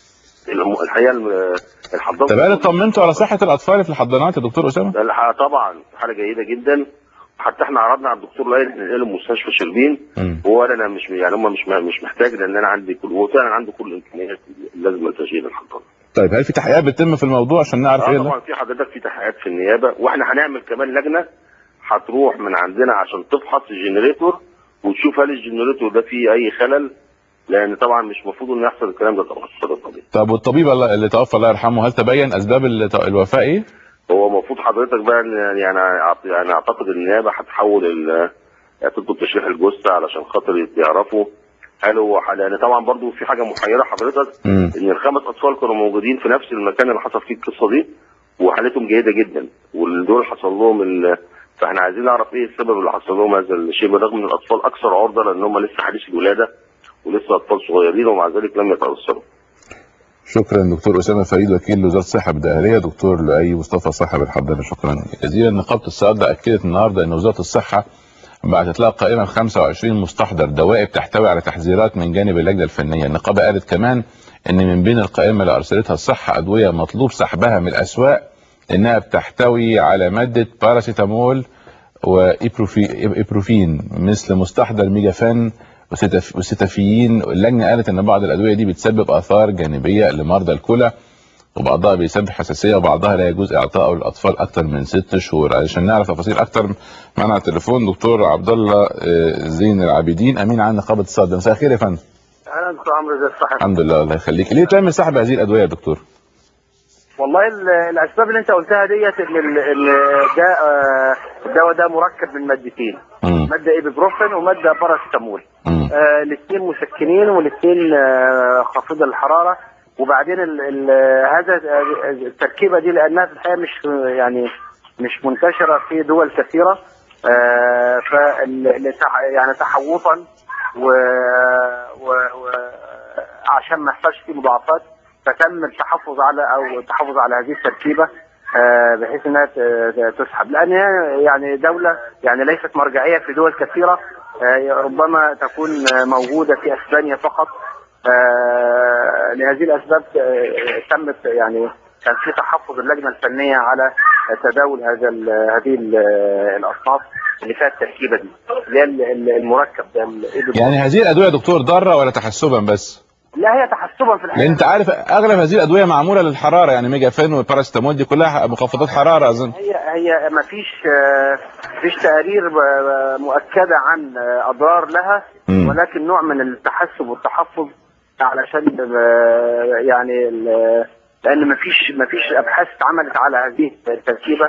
الم- الحقيقه الم- الحضان طب هل اطمنتوا على صحه الاطفال في الحضانات يا دكتور اسامه الحقيقة طبعا حاله جيده جدا حتى احنا عرضنا على الدكتور ليلى احنا ننقله مستشفى شربين وهو قال انا مش يعني هم مش مش محتاج لان انا عندي كل هو فعلا عنده كل الامكانيات اللازمه لتشغيل الحضانه طيب هل في تحقيقات بتتم في الموضوع عشان نعرف ايه اه اللي طبعا في حضرتك في تحقيقات في النيابه واحنا هنعمل كمان لجنه هتروح من عندنا عشان تفحص الجنريتور وتشوف هل الجنريتور ده فيه اي خلل لان طبعا مش المفروض انه يحصل الكلام ده طبعا ده طبيعي طب والطبيب الله- اللي توفى الله يرحمه هل تبين اسباب الت- الوفاه ايه هو المفروض حضرتك بقى إن- يعني أعت- يعني اعتقد النيابه هتحول ال- تطلب تشريح الجثه علشان خاطر يعرفوا هل هو لان طبعا برضو في حاجه محيره حضرتك ان الخمس اطفال كانوا موجودين في نفس المكان اللي حصل فيه القصه دي وحالتهم جيده جدا ودول حصل لهم ال... فاحنا عايزين نعرف ايه السبب اللي حصل لهم هذا الشيء بالرغم ان الاطفال اكثر عرضه لان هم لسه حديث الولاده ولسه اطفال صغيرين ومع ذلك لم يتاثروا شكرا دكتور اسامه فريد وكيل وزاره الصحه بالدقهليه دكتور لؤي مصطفى صاحب الحضانه شكرا جزيلا نقابه الصيادله اكدت النهارده ان وزاره الصحه بعتت لها قائمه ب 25 مستحضر دوائي بتحتوي على تحذيرات من جانب اللجنه الفنيه النقابه قالت كمان ان من بين القائمه اللي ارسلتها الصحه ادويه مطلوب سحبها من الاسواق انها بتحتوي على ماده باراسيتامول وايبروفين مثل مستحضر ميجافان وستف- وستافيين اللجنه قالت ان بعض الادويه دي بتسبب اثار جانبيه لمرضى الكلى وبعضها بيسبب حساسيه وبعضها لا يجوز اعطائه للاطفال اكثر من ست شهور علشان نعرف تفاصيل اكثر معنا على التليفون دكتور عبد الله آه، زين العابدين امين عام نقابه الصيادله مساء الخير يا فندم اهلا دكتور عمرو زي الصحة الحمد لله الله يخليك ليه تم سحب هذه الادويه يا دكتور والله ال- الاسباب اللي انت قلتها ديت ان ال- ال- ده آه، الدواء ده مركب من مادتين ماده ايبوبروفين وماده باراسيتامول آه، الاثنين مسكنين والاثنين آه، خافضه للحراره وبعدين ال ال هذا التركيبه دي لانها في الحقيقه مش يعني مش منتشره في دول كثيره آه، فال- لتع- يعني تحوطا و, و, و عشان ما يحصلش فيه مضاعفات فتم التحفظ على او التحفظ على هذه التركيبه آه، بحيث انها ت- تسحب لان هي يعني دوله يعني ليست مرجعيه في دول كثيره آه، ربما تكون آه، موجوده في اسبانيا فقط آه، لهذه الاسباب آه، تمت يعني كان في تحفظ اللجنه الفنيه على تداول هذا ال- هذه ال- الاصناف اللي فيها التركيبه دي اللي هي ال- ال- المركب ده ال- يعني هذه الادويه يا دكتور ضاره ولا تحسبا بس لا هي تحسبا في لان الحقيقه انت عارف اغلب هذه الادويه معموله للحراره يعني ميجافين وباراسيتامول دي كلها مخفضات حراره اظن هي هي ما فيش آه، فيش تقارير آه، مؤكده عن آه، اضرار لها مم. ولكن نوع من التحسب والتحفظ علشان آه، يعني ال- لان ما فيش ما فيش ابحاث اتعملت على هذه التركيبه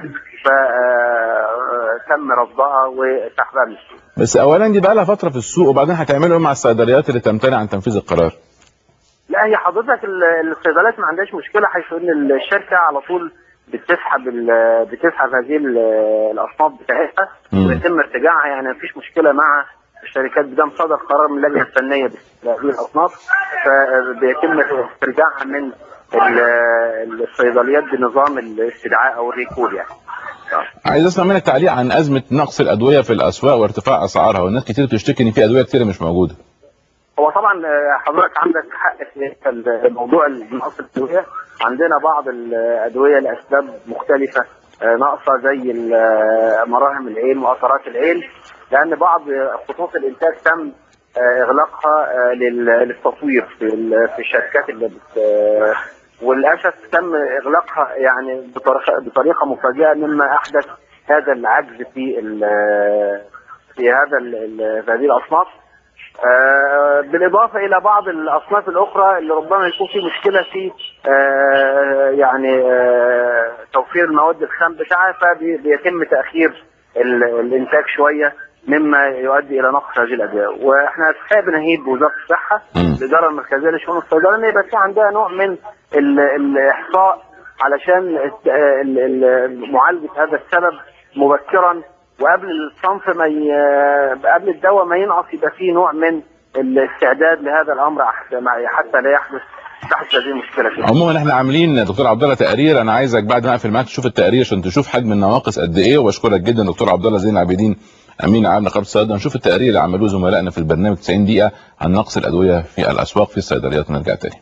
فتم رفضها وسحبها من السوق. بس اولا دي بقى لها فتره في السوق وبعدين هتعملوا ايه مع الصيدليات اللي تمتنع عن تنفيذ القرار لا هي حضرتك ال- الصيدليات ما عندهاش مشكله حيث ان الشركه على طول بتسحب ال- بتسحب هذه ال- الاصناف بتاعتها مم. ويتم ارتجاعها يعني مفيش مشكله مع الشركات بدم صدر قرار من اللجنه الفنيه بهذه الاصناف فبيتم استرجاعها من ال- الصيدليات بنظام الاستدعاء او الريكول يعني عايز اسمع منك تعليق عن ازمه نقص الادويه في الاسواق وارتفاع اسعارها والناس كتير بتشتكي ان في ادويه كتير مش موجوده هو طبعا آه، حضرتك عندك حق في الموضوع نقص الادويه عندنا بعض الادويه لاسباب مختلفه آه، ناقصه زي ال- آه، مراهم العين وقطرات العين لان بعض خطوط الانتاج تم آه، اغلاقها آه، لل- للتطوير في ال- في الشركات اللي بت آه، وللاسف تم اغلاقها يعني بطريقه بطريقه مفاجئه مما احدث هذا العجز في ال- في هذا ال- ال- في هذه الاصناف آه، بالإضافة إلى بعض الأصناف الأخرى اللي ربما يكون في مشكلة في آه، يعني آه، توفير المواد الخام بتاعها فبيتم تأخير ال- الإنتاج شوية مما يؤدي إلى نقص هذه الأدوية وإحنا في الحقيقة بنهيب بوزارة الصحة الإدارة المركزية لشؤون الصيدلة إن يبقى في عندها نوع من ال- الإحصاء علشان الت- ال- ال- معالجة هذا السبب مبكرا وقبل الصنف ما ي... قبل الدواء ما ينقص يبقى فيه نوع من الاستعداد لهذا الامر حتى ما- حتى لا يحدث تحت هذه المشكله فيه. عموما احنا عاملين دكتور عبد الله تقرير انا عايزك بعد ما اقفل معاك تشوف التقرير عشان تشوف حجم النواقص قد ايه وبشكرك جدا دكتور عبد الله زين العابدين امين عام نقابه الصيادله نشوف التقرير اللي عملوه زملائنا في البرنامج 90 دقيقه عن نقص الادويه في الاسواق في الصيدليات ونرجع تاني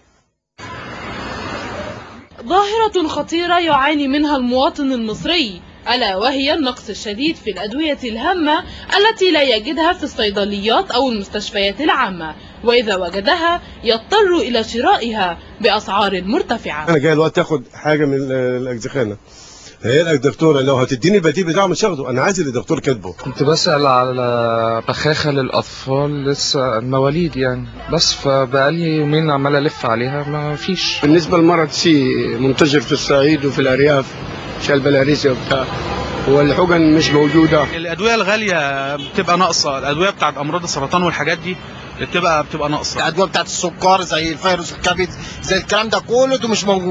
ظاهرة خطيرة يعاني منها المواطن المصري ألا وهي النقص الشديد في الأدوية الهامة التي لا يجدها في الصيدليات أو المستشفيات العامة وإذا وجدها يضطر إلى شرائها بأسعار مرتفعة انا جاي الوقت اخد حاجه من ال- الاجزخانه هي لك دكتوره لو هتديني البديل بتاعه مش هاخده انا عايز اللي الدكتور كاتبه كنت بسأل على بخاخة للأطفال لسه المواليد يعني بس فبقالي يومين عمال ألف عليها ما فيش بالنسبة لمرض سي منتشر في الصعيد وفي الأرياف شلب الهريسة وبتاع والحقن مش موجودة الادويه الغاليه بتبقى ناقصه الادويه بتاعت امراض السرطان والحاجات دي بتبقى بتبقى ناقصه الادويه بتاعت السكر زي الفيروس الكبد زي الكلام ده كله ده مش موجود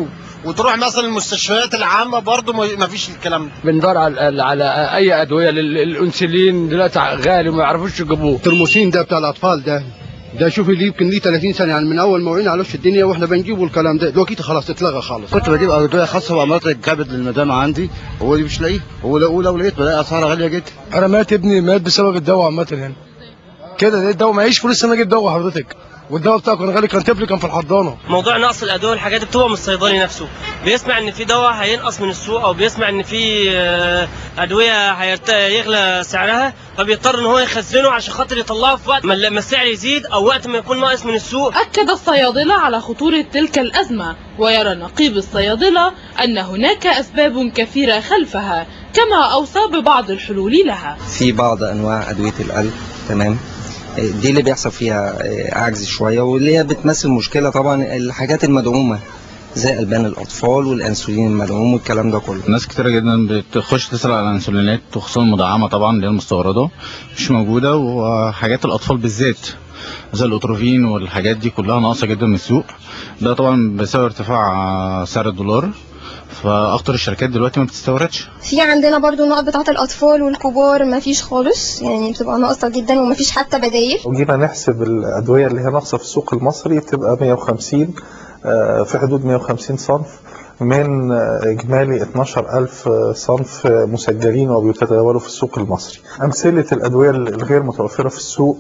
وتروح مثلا المستشفيات العامه برضه ما فيش الكلام ده بندور على على اي ادويه للانسولين دلوقتي غالي وما يعرفوش يجيبوه الترموسين ده بتاع الاطفال ده ده شوف اللي يمكن ليه 30 سنه يعني من اول ما وعينا على وش الدنيا واحنا بنجيبه الكلام ده دلوقتي خلاص اتلغى خالص كنت بجيب ادويه خاصه بامراض الكبد للمدام عندي هو اللي مش لاقيه هو لو لو لقيت بلاقي اسعارها غاليه جدا انا مات ابني مات بسبب الدواء عامه يعني كده الدواء معيش فلوس انا اجيب دواء حضرتك والدواء بتاعه كان غالي كان طفل كان في الحضانه موضوع نقص الادويه والحاجات دي بتبقى من الصيدلي نفسه بيسمع ان في دواء هينقص من السوق او بيسمع ان في ادويه هيغلى سعرها فبيضطر ان هو يخزنه عشان خاطر يطلعه في وقت ما السعر يزيد او وقت ما يكون ناقص من السوق اكد الصيادله على خطوره تلك الازمه ويرى نقيب الصيادله ان هناك اسباب كثيره خلفها كما اوصى ببعض الحلول لها في بعض انواع ادويه القلب تمام دي اللي بيحصل فيها عجز شويه واللي هي بتمثل مشكله طبعا الحاجات المدعومه زي البان الاطفال والانسولين المدعوم والكلام ده كله ناس كتيره جدا بتخش تسال على الانسولينات وخصوصا المدعمه طبعا اللي هي المستورده مش موجوده وحاجات الاطفال بالذات زي الاوتروفين والحاجات دي كلها ناقصه جدا من السوق ده طبعا بسبب ارتفاع سعر الدولار فاكتر الشركات دلوقتي ما بتستوردش في عندنا برضو النقط بتاعه الاطفال والكبار ما فيش خالص يعني بتبقى ناقصه جدا وما فيش حتى بدايل وجينا نحسب الادويه اللي هي ناقصه في السوق المصري بتبقى 150 في حدود 150 صنف من إجمالي 12000 صنف مسجلين وبيتداولوا في السوق المصري أمثلة الأدوية الغير متوفرة في السوق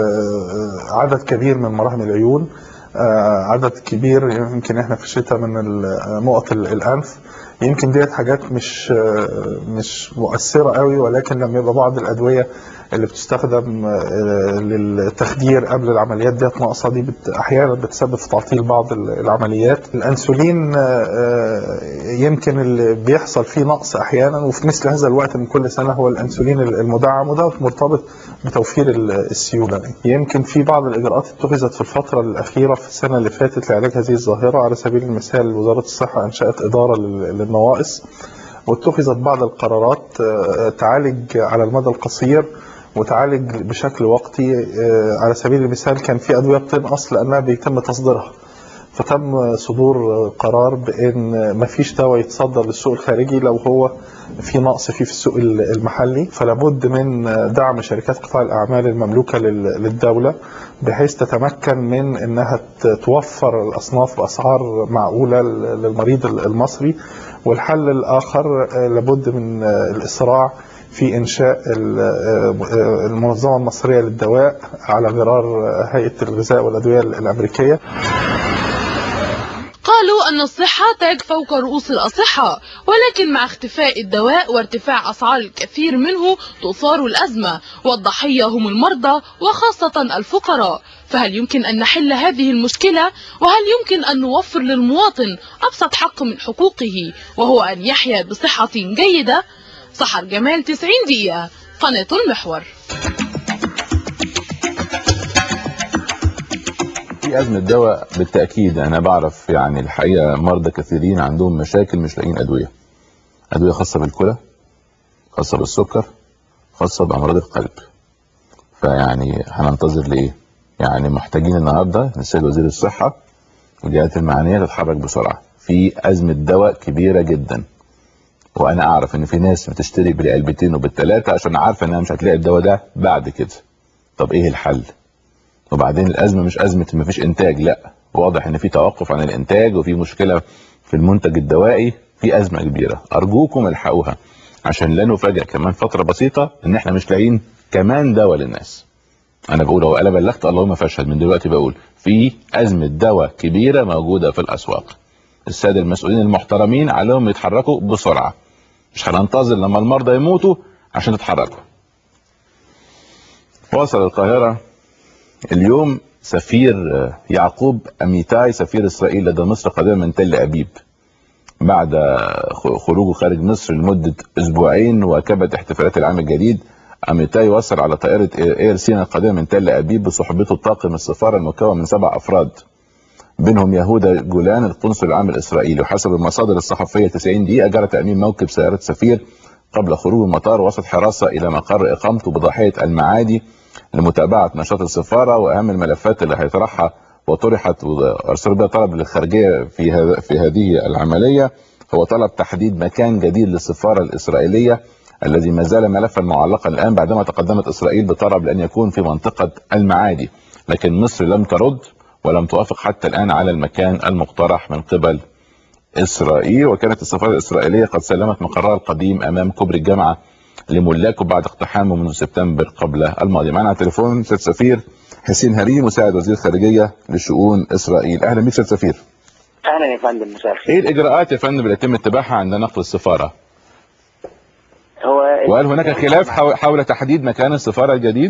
عدد كبير من مراهم العيون عدد كبير يمكن احنا في الشتاء من نقط الانف يمكن ديت حاجات مش مش مؤثره قوي ولكن لما يبقى بعض الادويه اللي بتستخدم للتخدير قبل العمليات ديت ناقصه دي بت احيانا بتسبب في تعطيل بعض العمليات الانسولين يمكن اللي بيحصل فيه نقص احيانا وفي مثل هذا الوقت من كل سنه هو الانسولين المدعم وده مرتبط بتوفير السيوله يمكن في بعض الاجراءات اتخذت في الفتره الاخيره في السنه اللي فاتت لعلاج هذه الظاهره على سبيل المثال وزاره الصحه انشات اداره للنواقص واتخذت بعض القرارات تعالج على المدى القصير وتعالج بشكل وقتي على سبيل المثال كان في ادويه بتنقص لانها بيتم تصديرها فتم صدور قرار بان مفيش دواء يتصدر للسوق الخارجي لو هو في نقص فيه في السوق المحلي فلا بد من دعم شركات قطاع الاعمال المملوكه للدوله بحيث تتمكن من انها توفر الاصناف باسعار معقوله للمريض المصري والحل الاخر لابد من الاسراع في انشاء المنظمه المصريه للدواء على غرار هيئه الغذاء والادويه الامريكيه قالوا أن الصحة تاج فوق رؤوس الأصحاء ولكن مع اختفاء الدواء وارتفاع أسعار الكثير منه تثار الأزمة والضحية هم المرضى وخاصة الفقراء فهل يمكن أن نحل هذه المشكلة وهل يمكن أن نوفر للمواطن أبسط حق من حقوقه وهو أن يحيا بصحة جيدة سحر جمال 90 دقيقة قناة المحور في أزمة دواء بالتأكيد أنا بعرف يعني الحقيقة مرضى كثيرين عندهم مشاكل مش لاقيين أدوية أدوية خاصة بالكلى خاصة بالسكر خاصة بأمراض القلب فيعني هننتظر لإيه؟ يعني محتاجين النهاردة السيد وزير الصحة والجهات المعنية تتحرك بسرعة في أزمة دواء كبيرة جدا وأنا أعرف إن في ناس بتشتري بالعلبتين وبالثلاثة عشان عارفة إنها مش هتلاقي الدواء ده بعد كده طب إيه الحل؟ وبعدين الازمه مش ازمه ما فيش انتاج لا واضح ان في توقف عن الانتاج وفي مشكله في المنتج الدوائي في ازمه كبيره ارجوكم الحقوها عشان لا نفاجئ كمان فتره بسيطه ان احنا مش لاقيين كمان دواء للناس انا بقول هو انا بلغت اللهم فاشهد من دلوقتي بقول في ازمه دواء كبيره موجوده في الاسواق الساده المسؤولين المحترمين عليهم يتحركوا بسرعه مش هننتظر لما المرضى يموتوا عشان تتحركوا وصل القاهره اليوم سفير يعقوب أميتاي سفير إسرائيل لدى مصر قادما من تل أبيب بعد خروجه خارج مصر لمدة أسبوعين وكبت احتفالات العام الجديد أميتاي وصل على طائرة إير سينا القادمة من تل أبيب بصحبته طاقم السفارة المكون من سبع أفراد بينهم يهودا جولان القنصل العام الإسرائيلي وحسب المصادر الصحفية 90 دقيقة جرى تأمين موكب سيارة سفير قبل خروج المطار وسط حراسة إلى مقر إقامته بضاحية المعادي لمتابعة نشاط السفارة وأهم الملفات اللي هيطرحها وطرحت وارسل بها طلب للخارجيه في هذا في هذه العمليه هو طلب تحديد مكان جديد للسفاره الاسرائيليه الذي ما زال ملفا معلقا الان بعدما تقدمت اسرائيل بطلب لان يكون في منطقه المعادي لكن مصر لم ترد ولم توافق حتى الان على المكان المقترح من قبل اسرائيل وكانت السفاره الاسرائيليه قد سلمت مقرها القديم امام كوبري الجامعه لملاكه بعد اقتحامه منذ سبتمبر قبل الماضي معنا على التليفون سيد سفير حسين هري مساعد وزير خارجيه لشؤون اسرائيل اهلا بك سيد سفير اهلا يا فندم مساء الخير ايه الاجراءات يا فندم اللي يتم اتباعها عند نقل السفاره هو وهل هناك خلاف حول, حول تحديد مكان السفاره الجديد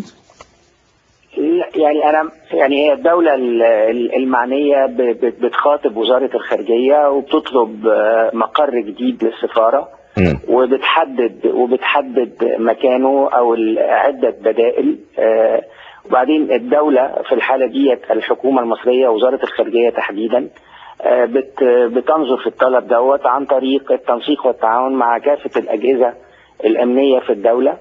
لا، يعني انا يعني هي الدوله ال- ال- المعنيه ب- ب- بتخاطب وزاره الخارجيه وبتطلب آه، مقر جديد للسفاره وبتحدد وبتحدد مكانه او ال- عده بدائل آه، وبعدين الدوله في الحاله ديت الحكومه المصريه وزاره الخارجيه تحديدا آه، بت بتنظر في الطلب دوت عن طريق التنسيق والتعاون مع كافه الاجهزه الامنيه في الدوله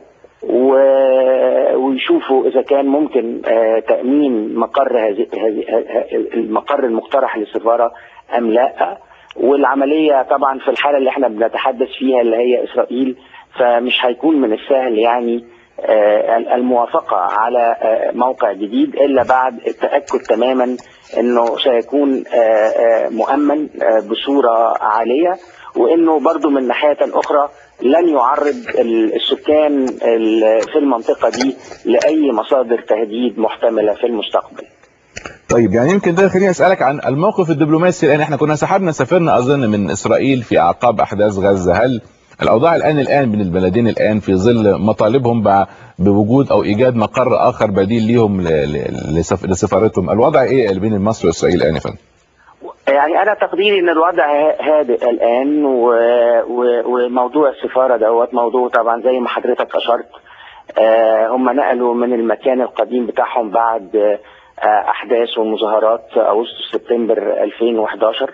و- ويشوفوا اذا كان ممكن آه، تامين مقر هذه هذه- ه- المقر المقترح للسفاره ام لا والعمليه طبعا في الحاله اللي احنا بنتحدث فيها اللي هي اسرائيل فمش هيكون من السهل يعني آه، الموافقه على آه، موقع جديد الا بعد التاكد تماما انه سيكون آه، آه، مؤمن آه، بصوره عاليه وانه برضو من ناحيه اخرى لن يعرض ال- السكان ال- في المنطقه دي لاي مصادر تهديد محتمله في المستقبل. طيب يعني يمكن ده خليني اسالك عن الموقف الدبلوماسي الان احنا كنا سحبنا سفيرنا اظن من اسرائيل في اعقاب احداث غزه هل الاوضاع الان الان بين البلدين الان في ظل مطالبهم بع- بوجود او ايجاد مقر اخر بديل ليهم ل- ل- لسف- لسفارتهم الوضع ايه بين مصر واسرائيل الان يا فندم؟ يعني انا تقديري ان الوضع ه- هادئ الان و... و... وموضوع السفاره دوت موضوع طبعا زي ما حضرتك اشرت آه هم نقلوا من المكان القديم بتاعهم بعد آه احداث ومظاهرات اغسطس سبتمبر 2011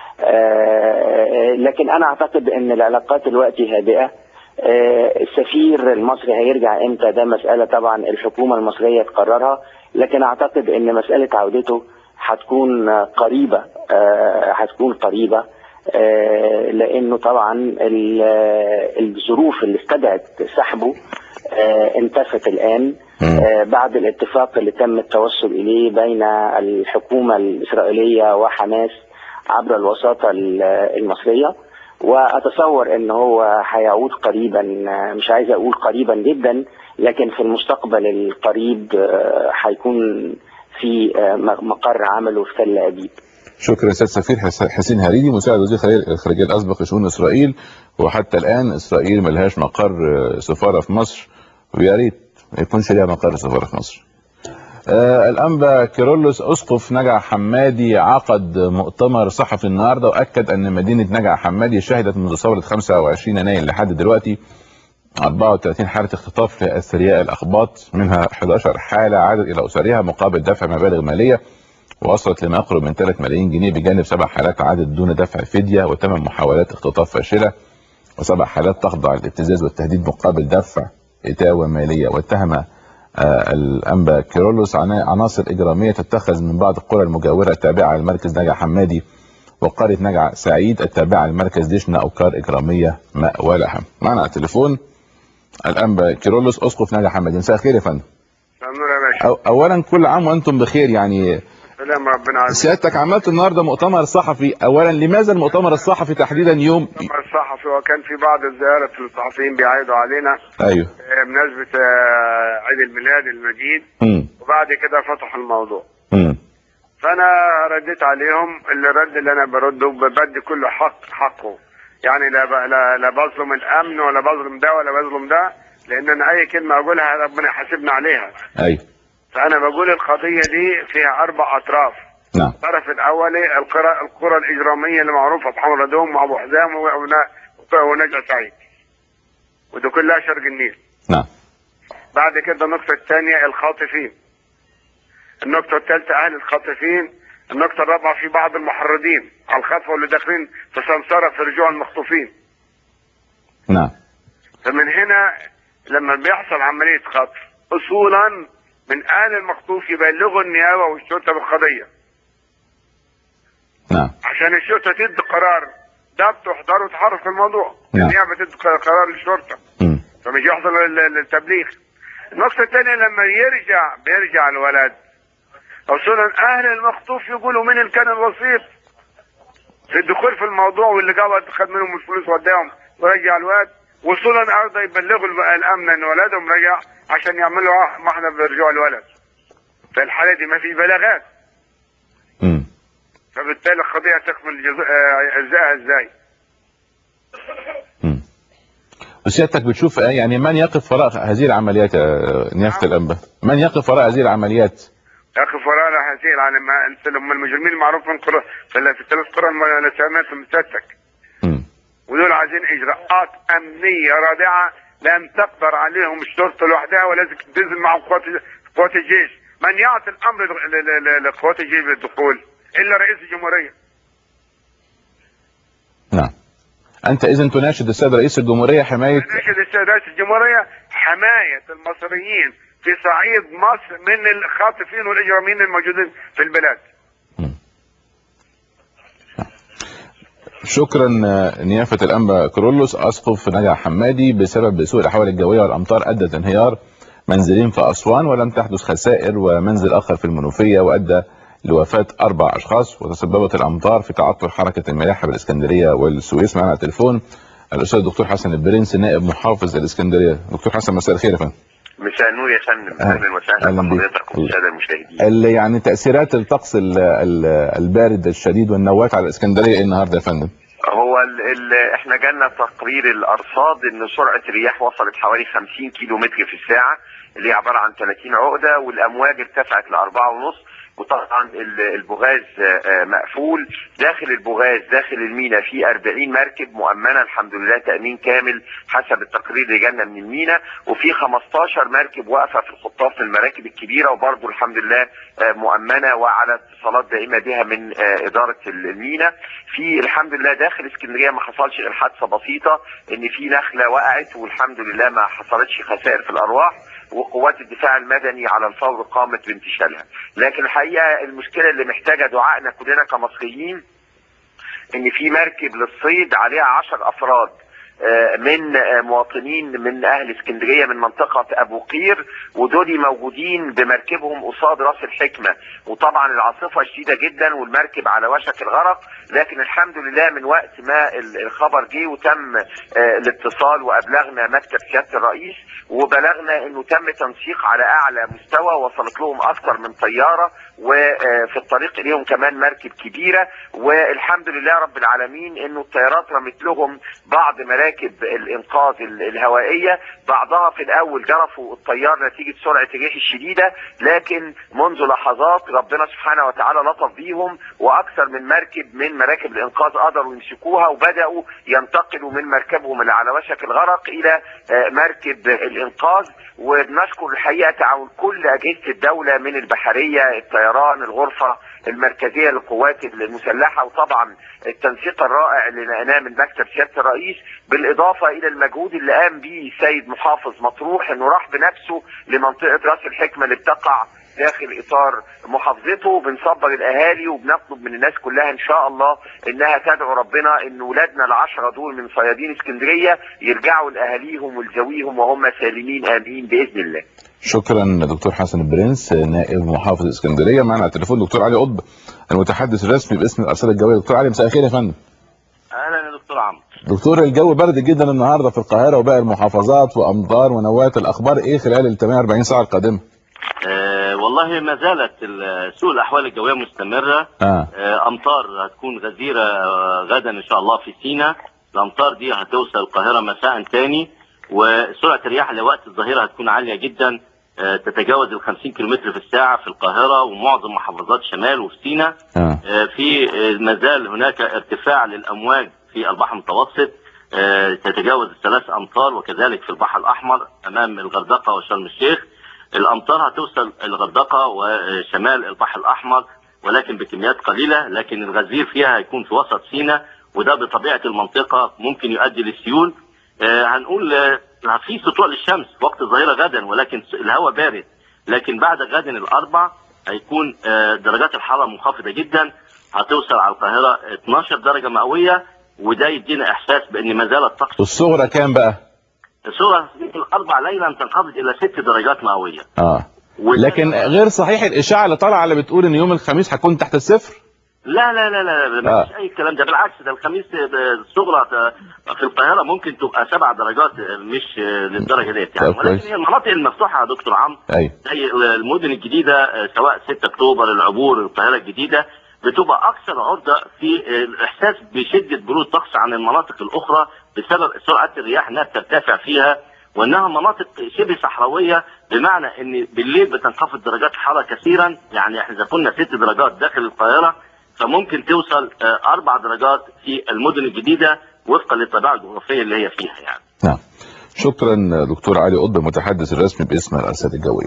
آه لكن انا اعتقد ان العلاقات دلوقتي هادئه آه، السفير المصري هيرجع امتى ده مسألة طبعا الحكومة المصرية تقررها لكن اعتقد ان مسألة عودته هتكون آه، قريبة آه، هتكون قريبة آه، لانه طبعا ال- آه، الظروف اللي استدعت سحبه آه، انتفت الان آه، بعد الاتفاق اللي تم التوصل اليه بين الحكومة الاسرائيلية وحماس عبر الوساطة ال- المصرية واتصور ان هو هيعود قريبا مش عايز اقول قريبا جدا لكن في المستقبل القريب آه، هيكون في آه، مقر عمله في تل ابيب شكرا استاذ سفير حس- حسين هريدي مساعد وزير الخارجيه الخارجية الاسبق لشؤون اسرائيل وحتى الان اسرائيل ملهاش مقر آه، سفاره في مصر ويا ريت ما يكونش ليها مقر سفاره في مصر. آه الانبا كيرلس اسقف نجع حمادي عقد مؤتمر صحفي النهارده واكد ان مدينه نجع حمادي شهدت منذ ثوره 25 يناير لحد دلوقتي 34 حاله اختطاف لاثرياء الاقباط منها 11 حاله عادت الى اسرها مقابل دفع مبالغ ماليه ووصلت لما يقرب من 3 ملايين جنيه بجانب سبع حالات عادت دون دفع فديه وثمان محاولات اختطاف فاشله وسبع حالات تخضع للابتزاز والتهديد مقابل دفع اتاوه ماليه واتهم آه، الانبا كيرلس عنا- عناصر اجراميه تتخذ من بعض القرى المجاوره التابعه لمركز نجع حمادي وقريه نجع سعيد التابعه لمركز ديشنا اوكار اجراميه مأوى لها. معنا على التليفون الانبا كيرلس اسقف نجع حمادي مساء الخير يا فندم. نور يا باشا أو اولا كل عام وانتم بخير يعني سلام ربنا عزيز سيادتك عملت النهارده مؤتمر صحفي اولا لماذا المؤتمر الصحفي تحديدا يوم المؤتمر الصحفي وكان في بعض الزيارات الصحفيين بيعيدوا علينا ايوه آه، بمناسبة آه، عيد الميلاد المجيد امم وبعد كده فتحوا الموضوع امم فانا رديت عليهم اللي الرد اللي انا برده بدي كل حق حقه يعني لا ب- لا, لا بظلم الامن ولا بظلم ده ولا بظلم ده لان انا اي كلمه اقولها ربنا يحاسبنا عليها ايوه فانا بقول القضيه دي فيها اربع اطراف نعم الطرف الاولي القرى القرى الاجراميه اللي معروفه بحمر دوم وابو حزام ونا- ونجع سعيد ودي كلها شرق النيل نعم بعد كده النقطه الثانيه الخاطفين النقطه الثالثه اهل الخاطفين النقطه الرابعه في بعض المحرضين على الخطف واللي داخلين في سمسره في رجوع المخطوفين نعم فمن هنا لما بيحصل عمليه خطف اصولا من اهل المخطوف يبلغوا النيابه والشرطه بالقضيه عشان الشرطه تدي قرار ضبط واحضار وتحرك في الموضوع نعم. النيابه تدي قرار للشرطه فمش يحصل ال- ال- التبليغ النقطه الثانيه لما يرجع بيرجع الولد اصلا اهل المخطوف يقولوا مين اللي كان الوسيط في الدخول في الموضوع واللي قبض خد منهم الفلوس وداهم ورجع الواد وصولا ارضى يبلغوا الب- الامن ان ولدهم رجع عشان يعملوا محضر بيرجعوا الولد في الحاله دي ما في بلاغات فبالتالي القضيه تكمل جزء- آه، اجزائها ازاي؟ وسيادتك بتشوف آه، يعني من يقف وراء هذه العمليات يا نيافه الانبا من يقف وراء هذه العمليات يقف ورانا هذه يعني ما انت لما المجرمين المعروفين قرى في, ال- في الثلاث قرى الم- اللي سميتهم مساتك ودول عايزين اجراءات امنيه رادعه لن تقدر عليهم الشرطه لوحدها ولازم تنزل معهم قوات قوات الجيش من يعطي الامر ل- ل- ل- لقوات الجيش بالدخول الا رئيس الجمهوريه انت اذا تناشد السيد رئيس الجمهوريه حمايه ناشد السيد رئيس الجمهوريه حمايه المصريين في صعيد مصر من الخاطفين والاجراميين الموجودين في البلاد شكرا آه، نيافه الانبا كرولوس اسقف نجع حمادي بسبب سوء الاحوال الجويه والامطار ادت انهيار منزلين في اسوان ولم تحدث خسائر ومنزل اخر في المنوفيه وادى لوفاه اربع اشخاص وتسببت الامطار في تعطل حركه الملاحه بالاسكندريه والسويس معنا على التليفون الاستاذ الدكتور حسن البرنس نائب محافظ الاسكندريه دكتور حسن مساء الخير يا فندم مساء النور يا فندم أهلا. اهلا وسهلا أهلا بيك. بحضرتك والساده المشاهدين ال- يعني تاثيرات الطقس ال- ال- البارد الشديد والنوات على الاسكندريه ايه النهارده يا فندم هو ال ال احنا جالنا تقرير الارصاد ان سرعه الرياح وصلت حوالي 50 كيلو متر في الساعه اللي هي عباره عن 30 عقده والامواج ارتفعت لأربعة ونص وطبعا ال- البوغاز آه، آه، مقفول داخل البوغاز داخل المينا في 40 مركب مؤمنه الحمد لله تامين كامل حسب التقرير اللي جالنا من المينا وفي 15 مركب واقفه في الخطاف المراكب الكبيره وبرضه الحمد لله آه، مؤمنه وعلى اتصالات دائمه بها من آه، اداره المينا في الحمد لله داخل اسكندريه ما حصلش غير حادثه بسيطه ان في نخله وقعت والحمد لله ما حصلتش خسائر في الارواح وقوات الدفاع المدني على الفور قامت بانتشالها لكن الحقيقه المشكله اللي محتاجه دعائنا كلنا كمصريين ان في مركب للصيد عليها عشر افراد آه، من آه، مواطنين من اهل اسكندريه من منطقه ابو قير ودول موجودين بمركبهم قصاد راس الحكمه وطبعا العاصفه شديده جدا والمركب على وشك الغرق لكن الحمد لله من وقت ما ال- الخبر جه وتم آه، الاتصال وابلغنا مكتب سياده الرئيس وبلغنا انه تم تنسيق على اعلى مستوى وصلت لهم اكثر من طياره وفي الطريق اليهم كمان مركب كبيره والحمد لله رب العالمين انه الطيارات رمت لهم بعض مراكب الانقاذ ال- الهوائيه بعضها في الاول جرفوا الطيار نتيجه سرعه الريح الشديده لكن منذ لحظات ربنا سبحانه وتعالى لطف بيهم واكثر من مركب من مراكب الانقاذ قدروا يمسكوها وبداوا ينتقلوا من مركبهم اللي على وشك الغرق الى آه، مركب الانقاذ وبنشكر الحقيقه تعاون كل اجهزه الدوله من البحريه الطيران الغرفه المركزيه للقوات المسلحه وطبعا التنسيق الرائع اللي لقيناه من مكتب سياده الرئيس بالاضافه الى المجهود اللي قام به السيد محافظ مطروح انه راح بنفسه لمنطقه راس الحكمه اللي بتقع داخل اطار محافظته بنصبر الاهالي وبنطلب من الناس كلها ان شاء الله انها تدعو ربنا ان ولادنا العشره دول من صيادين اسكندريه يرجعوا لاهاليهم ولذويهم وهم سالمين امين باذن الله. شكرا دكتور حسن البرنس نائب محافظ اسكندريه معنا على التليفون دكتور علي قطب المتحدث الرسمي باسم الارصاد الجويه دكتور علي مساء الخير يا فندم اهلا يا دكتور عمرو دكتور الجو برد جدا النهارده في القاهره وباقي المحافظات وامطار ونوات الاخبار ايه خلال ال 48 ساعه القادمه آه والله ما زالت ال- سوء الاحوال الجويه مستمره اه آه امطار هتكون غزيره آه، غدا ان شاء الله في سينا الامطار دي هتوصل القاهره مساء تاني وسرعه الرياح لوقت الظهيره هتكون عاليه جدا آه، تتجاوز ال 50 كم في الساعه في القاهره ومعظم محافظات شمال وفي سينا آه. آه، في آه، ما زال هناك ارتفاع للامواج في البحر المتوسط آه، تتجاوز الثلاث امتار وكذلك في البحر الاحمر امام الغردقه وشرم الشيخ الامطار هتوصل الغردقه وشمال البحر الاحمر ولكن بكميات قليله لكن الغزير فيها هيكون في وسط سيناء وده بطبيعه المنطقه ممكن يؤدي للسيول آه، هنقول آه، في سطوع للشمس وقت الظهيره غدا ولكن الهواء بارد لكن بعد غد الاربع هيكون آه، درجات الحراره منخفضه جدا هتوصل على القاهره 12 درجه مئويه وده يدينا احساس بان ما زال الطقس والصغرى كام بقى الصوره في الاربع ليلا تنخفض الى ست درجات مئويه اه لكن غير صحيح الاشاعه اللي طالعه اللي بتقول ان يوم الخميس هتكون تحت الصفر لا لا لا لا ما آه. فيش اي الكلام ده بالعكس ده الخميس الصغرى في القاهره ممكن تبقى سبع درجات مش للدرجه ديت يعني طب كويس. ولكن هي المناطق المفتوحه يا دكتور عمرو ايوه زي المدن الجديده سواء 6 اكتوبر العبور القاهره الجديده بتبقى اكثر عرضه في الاحساس بشده برود الطقس عن المناطق الاخرى بسبب سرعه الرياح انها بترتفع فيها وانها مناطق شبه صحراويه بمعنى ان بالليل بتنخفض درجات الحراره كثيرا يعني احنا اذا كنا ست درجات داخل القاهره فممكن توصل آه، اربع درجات في المدن الجديده وفقا للطبيعه الجغرافيه اللي هي فيها يعني نعم شكرا دكتور علي قطب المتحدث الرسمي باسم الارصاد الجويه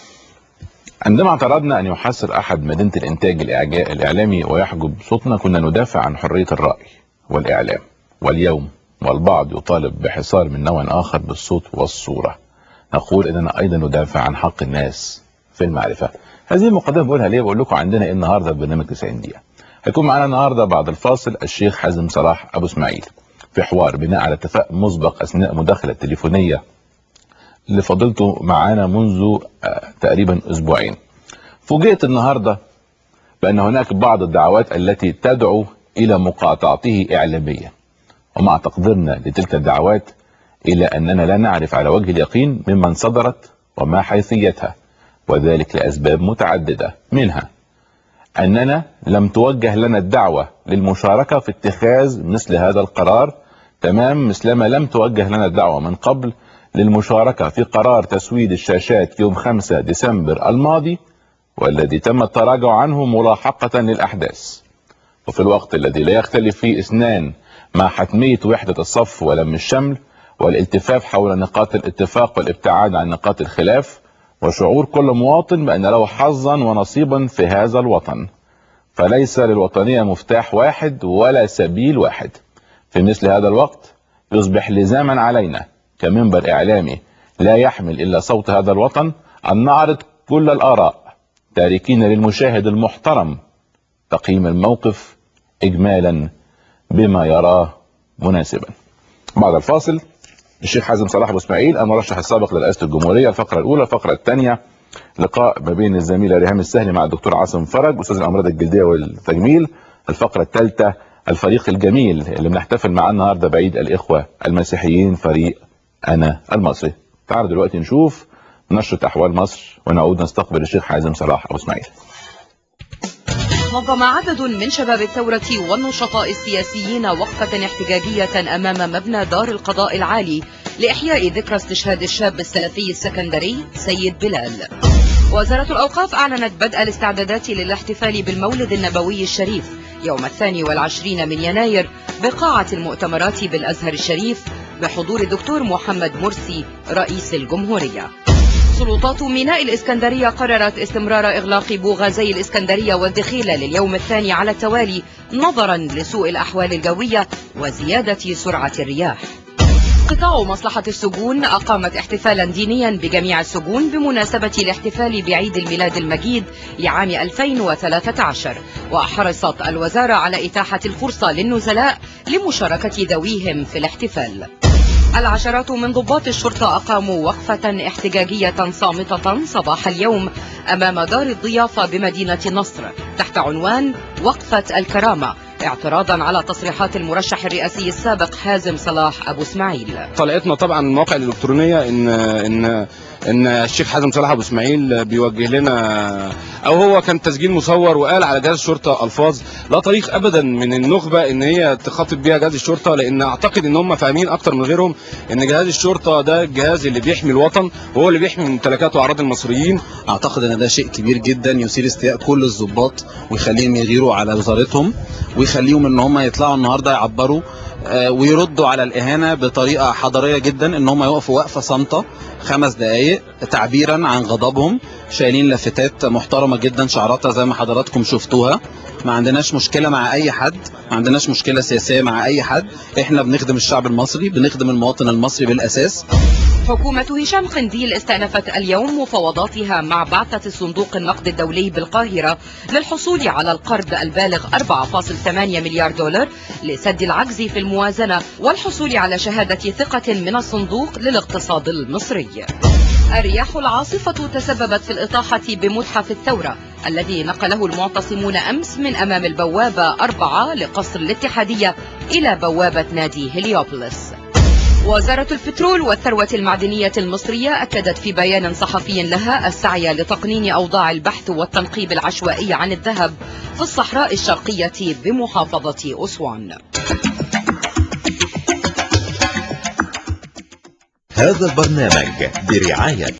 عندما اعترضنا ان يحاصر احد مدينه الانتاج الإعجا- الاعلامي ويحجب صوتنا كنا ندافع عن حريه الراي والاعلام واليوم والبعض يطالب بحصار من نوع اخر بالصوت والصوره نقول اننا ايضا ندافع عن حق الناس في المعرفه هذه المقدمه بقولها ليه بقول لكم عندنا ايه النهارده في برنامج 90 دقيقه هيكون معانا النهارده بعد الفاصل الشيخ حازم صلاح ابو اسماعيل في حوار بناء على اتفاق مسبق اثناء مداخله تليفونيه اللي فضلته معانا منذ آه، تقريبا اسبوعين فوجئت النهارده بان هناك بعض الدعوات التي تدعو الى مقاطعته اعلاميا ومع تقديرنا لتلك الدعوات الى اننا لا نعرف على وجه اليقين ممن صدرت وما حيثيتها وذلك لاسباب متعدده منها اننا لم توجه لنا الدعوه للمشاركه في اتخاذ مثل هذا القرار تمام مثلما لم توجه لنا الدعوه من قبل للمشاركه في قرار تسويد الشاشات يوم 5 ديسمبر الماضي والذي تم التراجع عنه ملاحقه للاحداث وفي الوقت الذي لا يختلف فيه اثنان مع حتميه وحده الصف ولم الشمل والالتفاف حول نقاط الاتفاق والابتعاد عن نقاط الخلاف وشعور كل مواطن بأن له حظا ونصيبا في هذا الوطن فليس للوطنية مفتاح واحد ولا سبيل واحد في مثل هذا الوقت يصبح لزاما علينا كمنبر إعلامي لا يحمل إلا صوت هذا الوطن أن نعرض كل الآراء تاركين للمشاهد المحترم تقييم الموقف إجمالا بما يراه مناسبا بعد الفاصل الشيخ حازم صلاح ابو اسماعيل المرشح السابق لرئاسه الجمهوريه الفقره الاولى الفقره الثانيه لقاء ما بين الزميله ريهام السهلي مع الدكتور عاصم فرج استاذ الامراض الجلديه والتجميل الفقره الثالثه الفريق الجميل اللي بنحتفل معاه النهارده بعيد الاخوه المسيحيين فريق انا المصري تعالوا دلوقتي نشوف نشره احوال مصر ونعود نستقبل الشيخ حازم صلاح ابو اسماعيل نظم عدد من شباب الثورة والنشطاء السياسيين وقفة احتجاجية أمام مبنى دار القضاء العالي لإحياء ذكرى استشهاد الشاب السلفي السكندري سيد بلال وزارة الأوقاف أعلنت بدء الاستعدادات للاحتفال بالمولد النبوي الشريف يوم الثاني والعشرين من يناير بقاعة المؤتمرات بالأزهر الشريف بحضور الدكتور محمد مرسي رئيس الجمهورية سلطات ميناء الإسكندرية قررت استمرار إغلاق بوغازي الإسكندرية والدخيلة لليوم الثاني على التوالي نظرا لسوء الأحوال الجوية وزيادة سرعة الرياح قطاع مصلحة السجون أقامت احتفالا دينيا بجميع السجون بمناسبة الاحتفال بعيد الميلاد المجيد لعام 2013 وحرصت الوزارة على إتاحة الفرصة للنزلاء لمشاركة ذويهم في الاحتفال العشرات من ضباط الشرطة أقاموا وقفة احتجاجية صامتة صباح اليوم أمام دار الضيافة بمدينة نصر تحت عنوان وقفة الكرامة اعتراضا على تصريحات المرشح الرئاسي السابق حازم صلاح أبو اسماعيل طلعتنا طبعا المواقع الالكترونيه ان ان ان الشيخ حازم صلاح ابو اسماعيل بيوجه لنا او هو كان تسجيل مصور وقال على جهاز الشرطه الفاظ لا طريق ابدا من النخبه ان هي تخاطب بيها جهاز الشرطه لان اعتقد ان هم فاهمين اكتر من غيرهم ان جهاز الشرطه ده الجهاز اللي بيحمي الوطن وهو اللي بيحمي ممتلكات واعراض المصريين اعتقد ان ده شيء كبير جدا يثير استياء كل الضباط ويخليهم يغيروا على وزارتهم ويخليهم ان هم يطلعوا النهارده يعبروا آه، ويردوا على الاهانه بطريقه حضاريه جدا ان هم يقفوا وقفه صامته خمس دقائق تعبيرا عن غضبهم شايلين لافتات محترمه جدا شعاراتها زي ما حضراتكم شفتوها ما عندناش مشكله مع اي حد ما عندناش مشكله سياسيه مع اي حد احنا بنخدم الشعب المصري بنخدم المواطن المصري بالاساس حكومة هشام قنديل استأنفت اليوم مفاوضاتها مع بعثة صندوق النقد الدولي بالقاهرة للحصول على القرض البالغ 4.8 مليار دولار لسد العجز في الموازنة والحصول على شهادة ثقة من الصندوق للاقتصاد المصري الرياح العاصفة تسببت في الإطاحة بمتحف الثورة الذي نقله المعتصمون أمس من أمام البوابة أربعة لقصر الاتحادية إلى بوابة نادي هليوبوليس وزارة البترول والثروة المعدنية المصرية أكدت في بيان صحفي لها السعي لتقنين أوضاع البحث والتنقيب العشوائي عن الذهب في الصحراء الشرقية بمحافظة أسوان هذا البرنامج برعاية